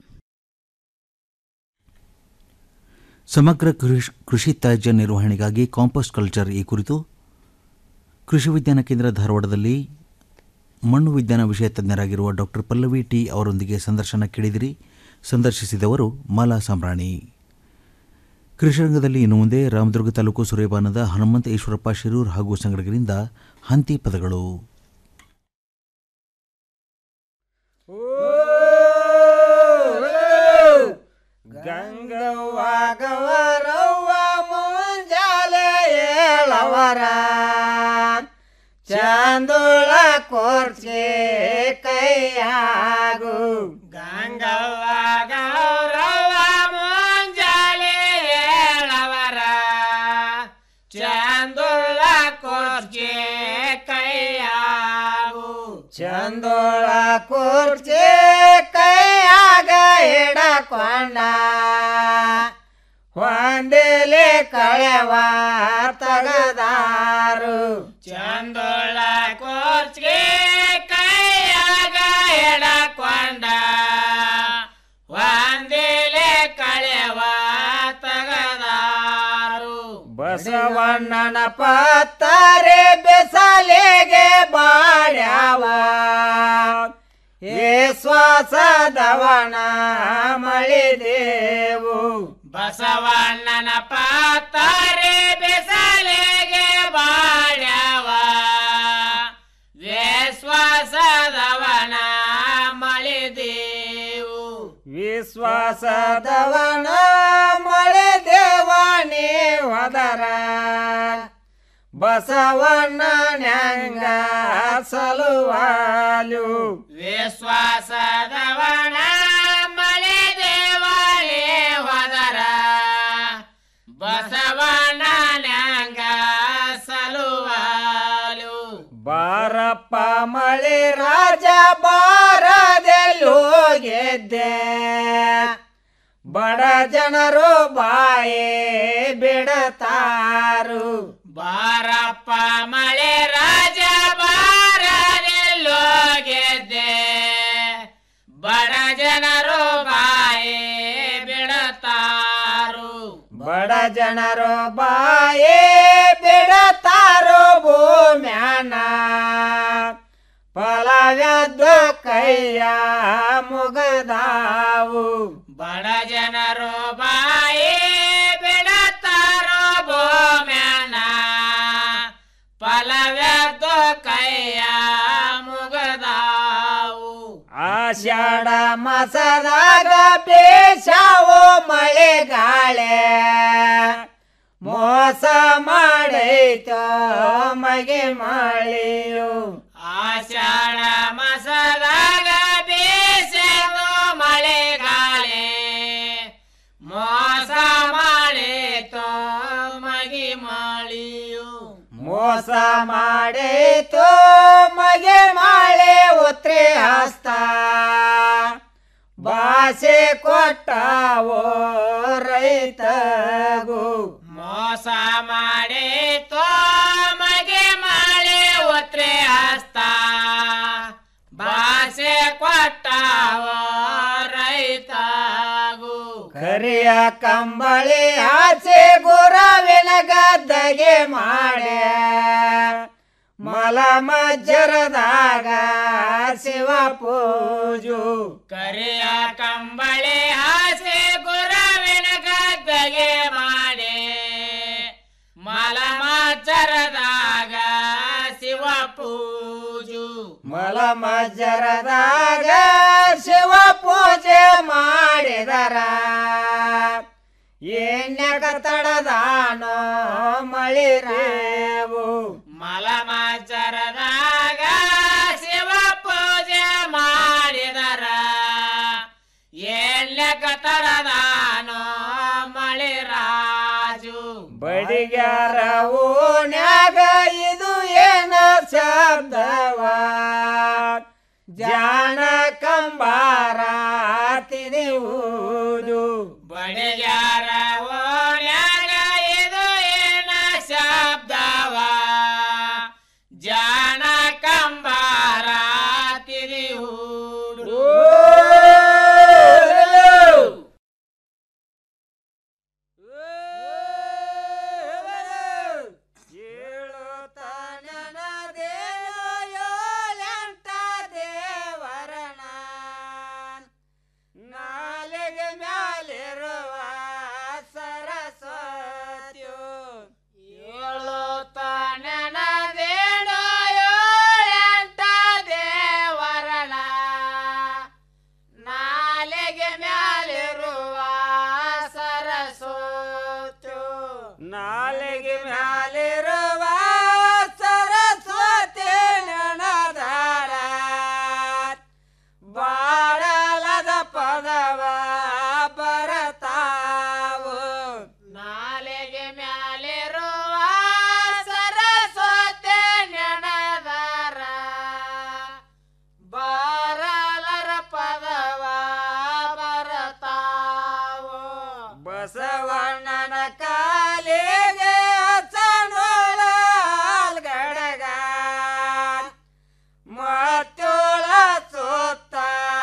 ಸಮಗ್ರ ಕೃಷ್- ಕೃಷಿ ತ್ಯಾಜ್ಯ ನಿರ್ವಹಣೆಗಾಗಿ ಕಾಂಪೋಸ್ಟ್ ಕಲ್ಚರ್ ಈ ಕುರಿತು ಕೃಷಿ ವಿಜ್ಞಾನ ಕೇಂದ್ರ ಧಾರವಾಡದಲ್ಲಿ ಮಣ್ಣು ವಿಜ್ಞಾನ ವಿಷಯ ತಜ್ಞರಾಗಿರುವ ಡಾಕ್ಟರ್ ಪಲ್ಲವಿ ಟಿ ಅವರೊಂದಿಗೆ ಸಂದರ್ಶನ ಕೇಳಿದಿರಿ ಸಂದರ್ಶಿಸಿದವರು ಮಾಲಾ ಸಾಂಬ್ರಾಣಿ ಕೃಷಿ ರಂಗದಲ್ಲಿ ಇನ್ನು ಮುಂದೆ ರಾಮದುರ್ಗ ತಾಲೂಕು ಸುರೇಬಾನದ ಹನುಮಂತ ಈಶ್ವರಪ್ಪ ಶಿರೂರ್ ಹಾಗೂ ಸಂಗಡಗರಿಂದ ಹಂತಿ ಪದಗಳು ಗಂಗವ್ವ ಗವರವ್ವ ಮುಂಜಾಲೆ ಏಳವರ ಚಂದುಳ ಕೋರ್ಚೆ ಕೈಯಾಗು ಗಂಗವ್ವ ಗೌರವ್ವ ಮುಂಜಾಲೆ ಏಳವರ ಚಂದುಳ ಕೋರ್ಚೆ ಕೈಯಾಗು ಚಂದೋಳ ಕುರ್ಚಿ ಕೈಯಾಗ ಹಿಡಕೊಂಡ ಹೊಂದಿಲಿ ಕಳೆವ ತಗದಾರು ಚಂದೋಳ ಕುರ್ಚಿ ಕೈಯಾಗ ಹಿಡಕೊಂಡ ಹೊಂದಿಲಿ ಕಳೆವ ತಗದಾರು ಬಸವಣ್ಣನ ಪತ್ತರೆ ಬೆಸಲಿಗೆ ಬಾಡ್ಯಾವ ಏ ಶ್ವಾಸದವನ ಮಳಿದೇವು ಬಸವಣ್ಣನ ಪತ್ತರೆ ಬೆಸಲಿಗೆ ಬಾಡ್ಯಾವ ವಿಶ್ವಾಸದವನ ಮಳಿದೇವು ವಿಶ್ವಾಸದವನ ಮಳಿದೇವಾಣಿ ಹೊದರ ಬಸವಣ್ಣನ್ಯಾಂಗ ಸಲುವಾಲು ವಿಶ್ವಾಸದವನ ಮಳೆ ದೇವಾಳಿ ಹೊದರ ಬಸವಣ್ಣನ್ಯಾಂಗ ಸಲುವಾಲು ಬಾರಪ್ಪ ಮಳೆ ರಾಜ ಬಾರದೆಲ್ಲೋ ಗೆದ್ದೆ ಬಡ ಜನರು ಬಾಯೇ ಬಿಡತಾರು ಬಾರಪ್ಪ ಮಳೆ ರಾಜ ಬಾರನೆಲ್ಲೋ ಗೆದ್ದೆ ಬಡ ಜನರು ಬಾಯೇ ಬಿಡತಾರು ಬಡ ಜನರು ಬಾಯೇ ಬಿಡತಾರು ಭೂಮ್ಯಾನ ಫಲವ್ಯದ ಕೈಯ ಮುಗದಾವು ಬಡ ಜನರು ಬಾಯೇ ಬಿಡತಾರೋ ಭೂಮ್ಯಾನ ಫಲವ್ಯದ ಕೈಯ ಮುಗದಾವು ಆಷಾಢ ಮಾಸದಾಗ ಬೇಷಾವು ಮಳೆಗಾಳೆ ಮೋಸ ಮಾಡೈತೋ ಮಗೆ ಮಳೆಯು ಆಷಾಢ ಮಾಸದಾಗ ಬೇಸೆದು ಮಳೆಗಾಳೆ ಮೋಸ ಮಾಡೇತೋ ಮಗಿ ಮಳಿಯು ಮೋಸ ಮಾಡೇತೋ ಮಗೆ ಮಾಳೆ ಉತ್ರೆ ಹಸ್ತ ಭಾಷೆ ಕೊಟ್ಟಾವೋ ರೈತಗೂ ಮೋಸ ಮಾಡೇತೋ ಮಗೆ ಮಾಳೆ ಒತ್ರೆ ಹಸ್ತ ಭಾಷೆ ಕೊಟ್ಟಾವ ರೈತಗೂ ಕರಿಯ ಕಂಬಳಿ ಆಚೆ ಗುರವಿನ ಗದ್ದಗೆ ಮಾಡೆ ಮಲ ಮಜ್ಜರದಾಗ ಶಿವ ಪೂಜು ಕರಿಯ ಕಂಬಳಿ ಆಸೆ ಗುರವಿನ ಗದ್ದಗೆ ಮಾಡೆ ಮಲ ಮಜ್ಜರದಾಗ ಶಿವ ಪೂಜು ಮಲ ಮಜ್ಜರದಾಗ ಶಿವ ಪೂಜೆ ಮಾಡಿದರ ಎಣ್ಣೆಗ ತಡದಾನೋ ಮಳಿರೇವು ಮಲ ಮಜ್ಜರದಾಗ ಶಿವ ಪೂಜೆ ಮಾಡಿದರ ಎಣ್ಣೆಗ ತಡದಾನೋ ಮಳಿರಾಜು ಬಡಿಗ್ಯಾರ ಓಣ್ಯಾಗ ಇದು ಏನ ಶಬ್ದವ ಜಾಣ ಕಂಬಾರ ತಿರುವುದು ಬಡಿಗ್ಯಾರ ಓಣ್ಯಾಗ ಇದು ಏನ ಶಬ್ದವ ಜಾಣ ಕಂಬಾರ ತಿರುವುದು ನಾಲೆಗೆ ಮ್ಯಾಲಿರುವ ಸರಸ್ವತಿಯು ಏಳು ತಾನದೇನೋ ಏಳೆಂಟ ದೇವರಣ ನಾಲೆಗೆ ಮ್ಯಾಲಿರುವ ಸರಸ್ವತಿಯು ನಾಲೆಗೆ ಮ್ಯಾಲಿರುವ ಸರಸ್ವತಿ ನೆನದಾರ ಬಾಳಲದ ಪದವ ಬರತಾವು ನಾಲೆಗೆ ಮ್ಯಾಲಿರುವ ಸರಸ್ವತಿ ನೆನದಾರ ಬಾರಲರ ಪದವ ಬರತಾವು ಬಸವಣ್ಣನ ಕಾಲಿಗೆ ಹಸನೊಳ ಗಡಗ ಮತ್ತೋಳ ಸುತ್ತ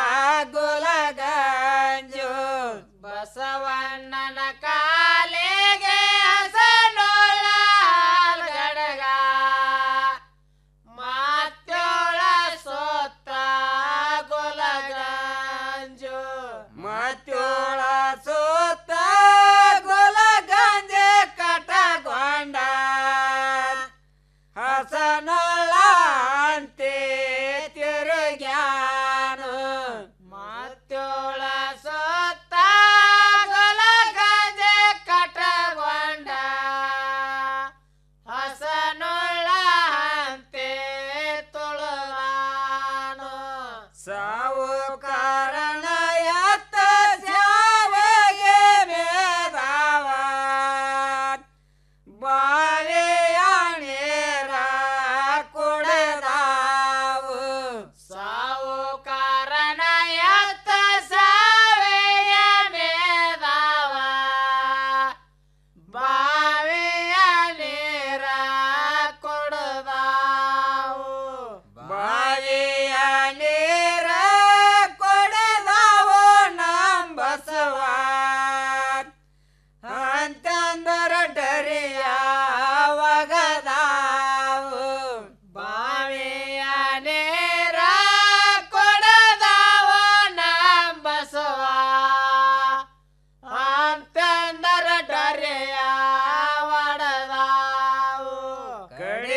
ಗುಲಗಂಜು ಬಸವಣ್ಣನ ಕಾಲಿಗೆ ಹಸನೋಳ ಗಡಗ ಮತ್ತೋಳ ಸುತ್ತ ಗುಲಗಂಜು ಮತ್ತೋಳ ಸುತ್ತ ಗುಲಗಂಜೆ ಕಟಗೊಂಡ ಹಸನೊಳ ಅಂತೆ ತಿರುಗ್ಯಾನು ಮತ್ತೋಳ ಸೊತ್ತ ಗೊಲಗಜೆ ಕಟಗೊಂಡ ಹಸನೊಳ ಅಂತೆ ತುಳುವಾನು ಸಾವು ಕಾರಣ ಎತ್ತ ಜಾವಗೆ ಮೇದಾವ ಬಾಳೆಯಾಣೇರ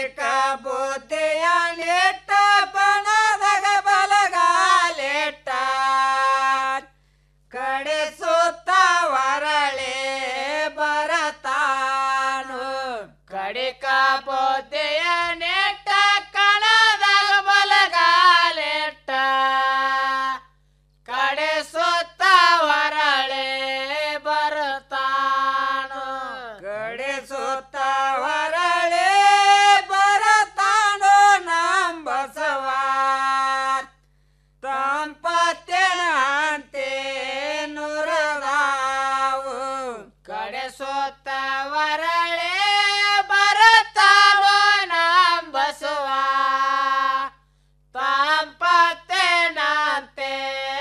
ಕಡಿಕ ಬುದ್ಧಿಯ ನೆಟ್ಟ ಬಣದಾಗ ಬಲಗಾಲಿಟ್ಟ ಕಡೆ ಸುತ್ತ ವರಳೆ ಬರತಾನು ಕಡಿಕ ಬುದ್ಧಿಯ ನೆಟ್ಟ ಕಣದಾಗ ಬಲಗಾಲಿಟ್ಟ ಕಡೆ ಸುತ್ತ ವರಳೆ ಬರತಾನು ಕಡೆ ಸುತ್ತ ವರಳೆ ಬರತಾನು ನಂಬಸವ ತಂಪತ್ತೇನ ಅಂತೆ ನುರದಾವು ಕಡೆ ಸುತ್ತ ವರಳೆ ಬರತಾನು ನಂಬಸುವ ತಂಪತ್ತೇನಂತೆ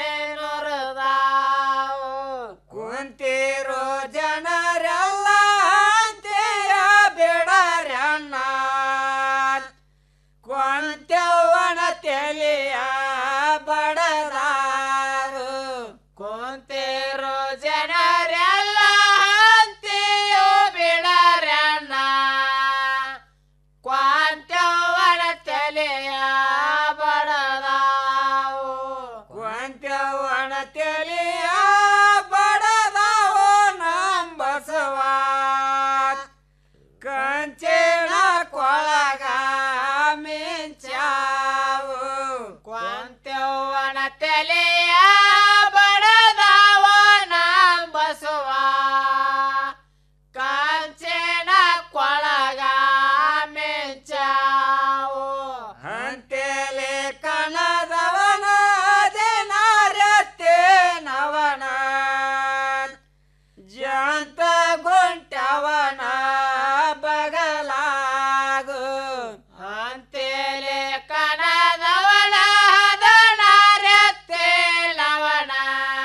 ನುರದಾವು ಕುಂತಿರೋ ಜನರೆಲ್ಲ ಅಂತೆಯ ಬಿಡರನ್ನ ಕೊಂತೆವನ ತೆಲಿಯ ಬಡದಾರು ಕೊಂತಿರೋ ಜನರೆಲ್ಲ ಅಂತೆಯೋ ಬಿಡರನ್ನ ಕ್ವಾಂತ್ಯವನ ತಲೆಯ ಬಡದಾವು ಕ್ವಾಂತ್ಯವನ ತಲೆಯ ಬಡದಾವು ನಂಬಸವ ಕಂಚಿನ ಕೊಳಗ ಮಿಂಚಾವು ಕ್ವಾಂತ್ಯವನ ತಲೆಯ ಬಡದಾವ ನಂಬಸುವ ಕಾಂಚನ ಕೊಳಗ ಮೆಂಚಾವು ಅಂತೆಲೆ ಕಣದವನ ದಿನಾರತ್ತೆ ನವನ ಜಂತ ಗುಂಟವನ ಬಗಲಾಗು ಅಂತೆಲೆ ಕಣದವನ ದನಾರತ್ತೆ ನವನ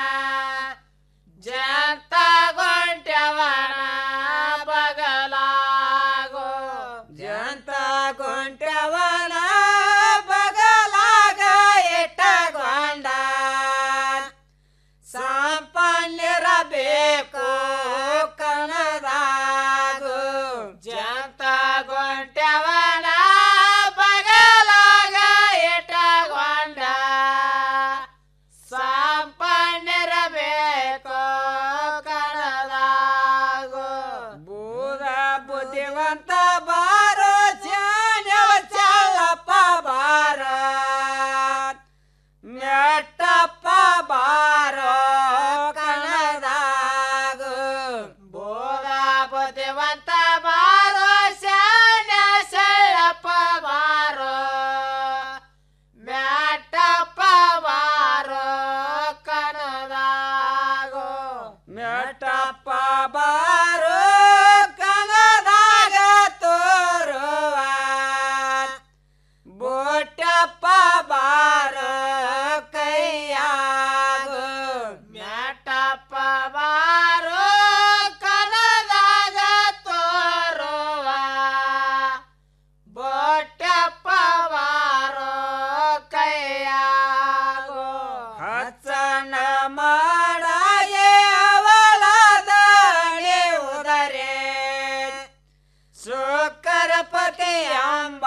ಜಂತ ಗುಂಟವನ ಬಗಲಾಗೋ ಜಂತ ಗುಂಟವನ ಬಗಲಾಗ ಇಟ್ಟಗೊಂಡ ಸಂಪನ್ನಿರಬೇಕು ಕಣದಾಗು ಜಂತ ಗುಂಟವನ ಬಗಲಾಗ ಇಟ್ಟಗೊಂಡ ಸಂಪನ್ನಿರಬೇಕು ಕಣದಾಗು ಬೂದ ಬುದ್ಧಿವಂತ ಬಾರೋ ಜಾನ್ಯವ ಚಲ್ಲಪ್ಪ ಬಾರ ಮೆಟ್ಟಪ್ಪ ಬಾರೋ ಕಣದಾಗು ಬೋದ ಬುದ್ಧಿವಂತ ಬಾರೋ ಶಾನ್ಯ ಸಳ್ಳಪ್ಪ ಬಾರೋ ಮ್ಯಾಟಪ್ಪ ಬಾರೋ ಕಣದಾಗೋ ಮ್ಯಾಟಪ್ಪ ಬಾರೋ ಕಣದಾಗ ತೋರುವ ಬೋಟಪ್ಪ ಬಾರೋ ಕೈಯಾಗೋ ಮ್ಯಾಟಪ್ಪ ಬಾರೋ ಕಣದಾಗ ತೋರುವ ಬೋಟಪ್ಪ ಬಾರೋ ಕೈಯಾಗೋ ಹಚ್ಚನ ಮಾಡಾಗೆ ಅವಳದ ಉದರೆ ಸುಕರಪತಿ ಅಂಬ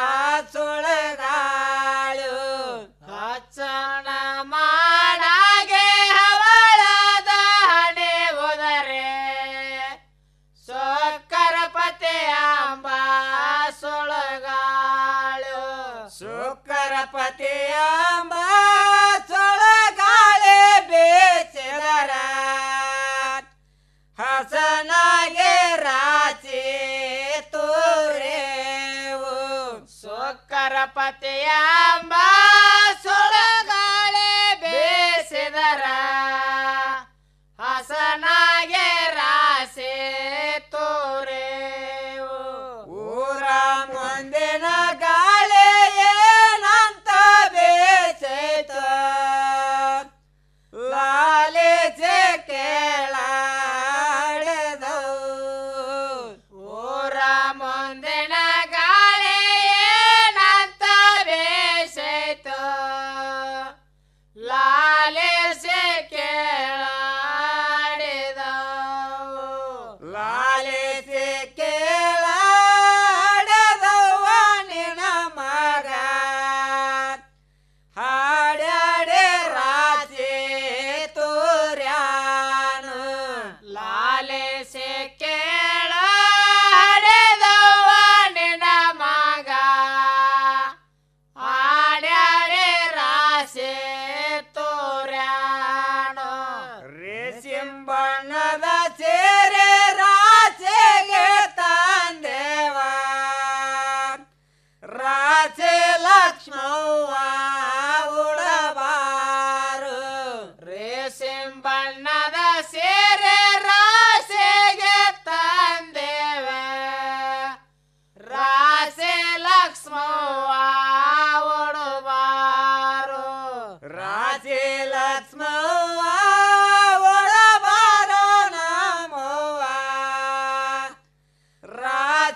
ಸುಳಗಾಳು ಹಚ್ಚನ ಮಾಡಾಗೆ ಅವಳದ ಹಣೆ ಉದರೆ ಸುಕರಪತಿ ಅಂಬ ಸುಳಗಾಳು ಸುಕರಪತಿ ಅಂಬ ಸುಳಗಾಳೆ ಬೇಸಿದರ ಹಸನಾಗೆ ರಾಚಿ ತೋರೇವು ಸುಕರಪತಿ ಅಂಬ ಸುಳಗಾಳೆ ಬೇಸಿದರ ಹಸನಾಗೆ ರಾಸೆ ತೋರೇವು ಊರ ಮುಂದಿನ ಗಾಳಿ ಏನಂತ ಬೇಸೈತ ಲಾಲಿಸೆ ಕೇಳಾಡದವು ಊರ ಮುಂದಿನ ಗಾಳಿ ಏನಂತ ಬೇಸೈತ ಲಕ್ಷ್ಮವ್ವ ಉಡಬಾರು ರೇಸಿಂ ಬಣ್ಣದ ಸೀರೆ ರಾಸೆಗೆ ತಂದೇವ ರಾಸೆ ಲಕ್ಷ್ಮವ್ವ ಉಡಬಾರು ರಾಸೆ ಲಕ್ಷ್ಮವ್ವ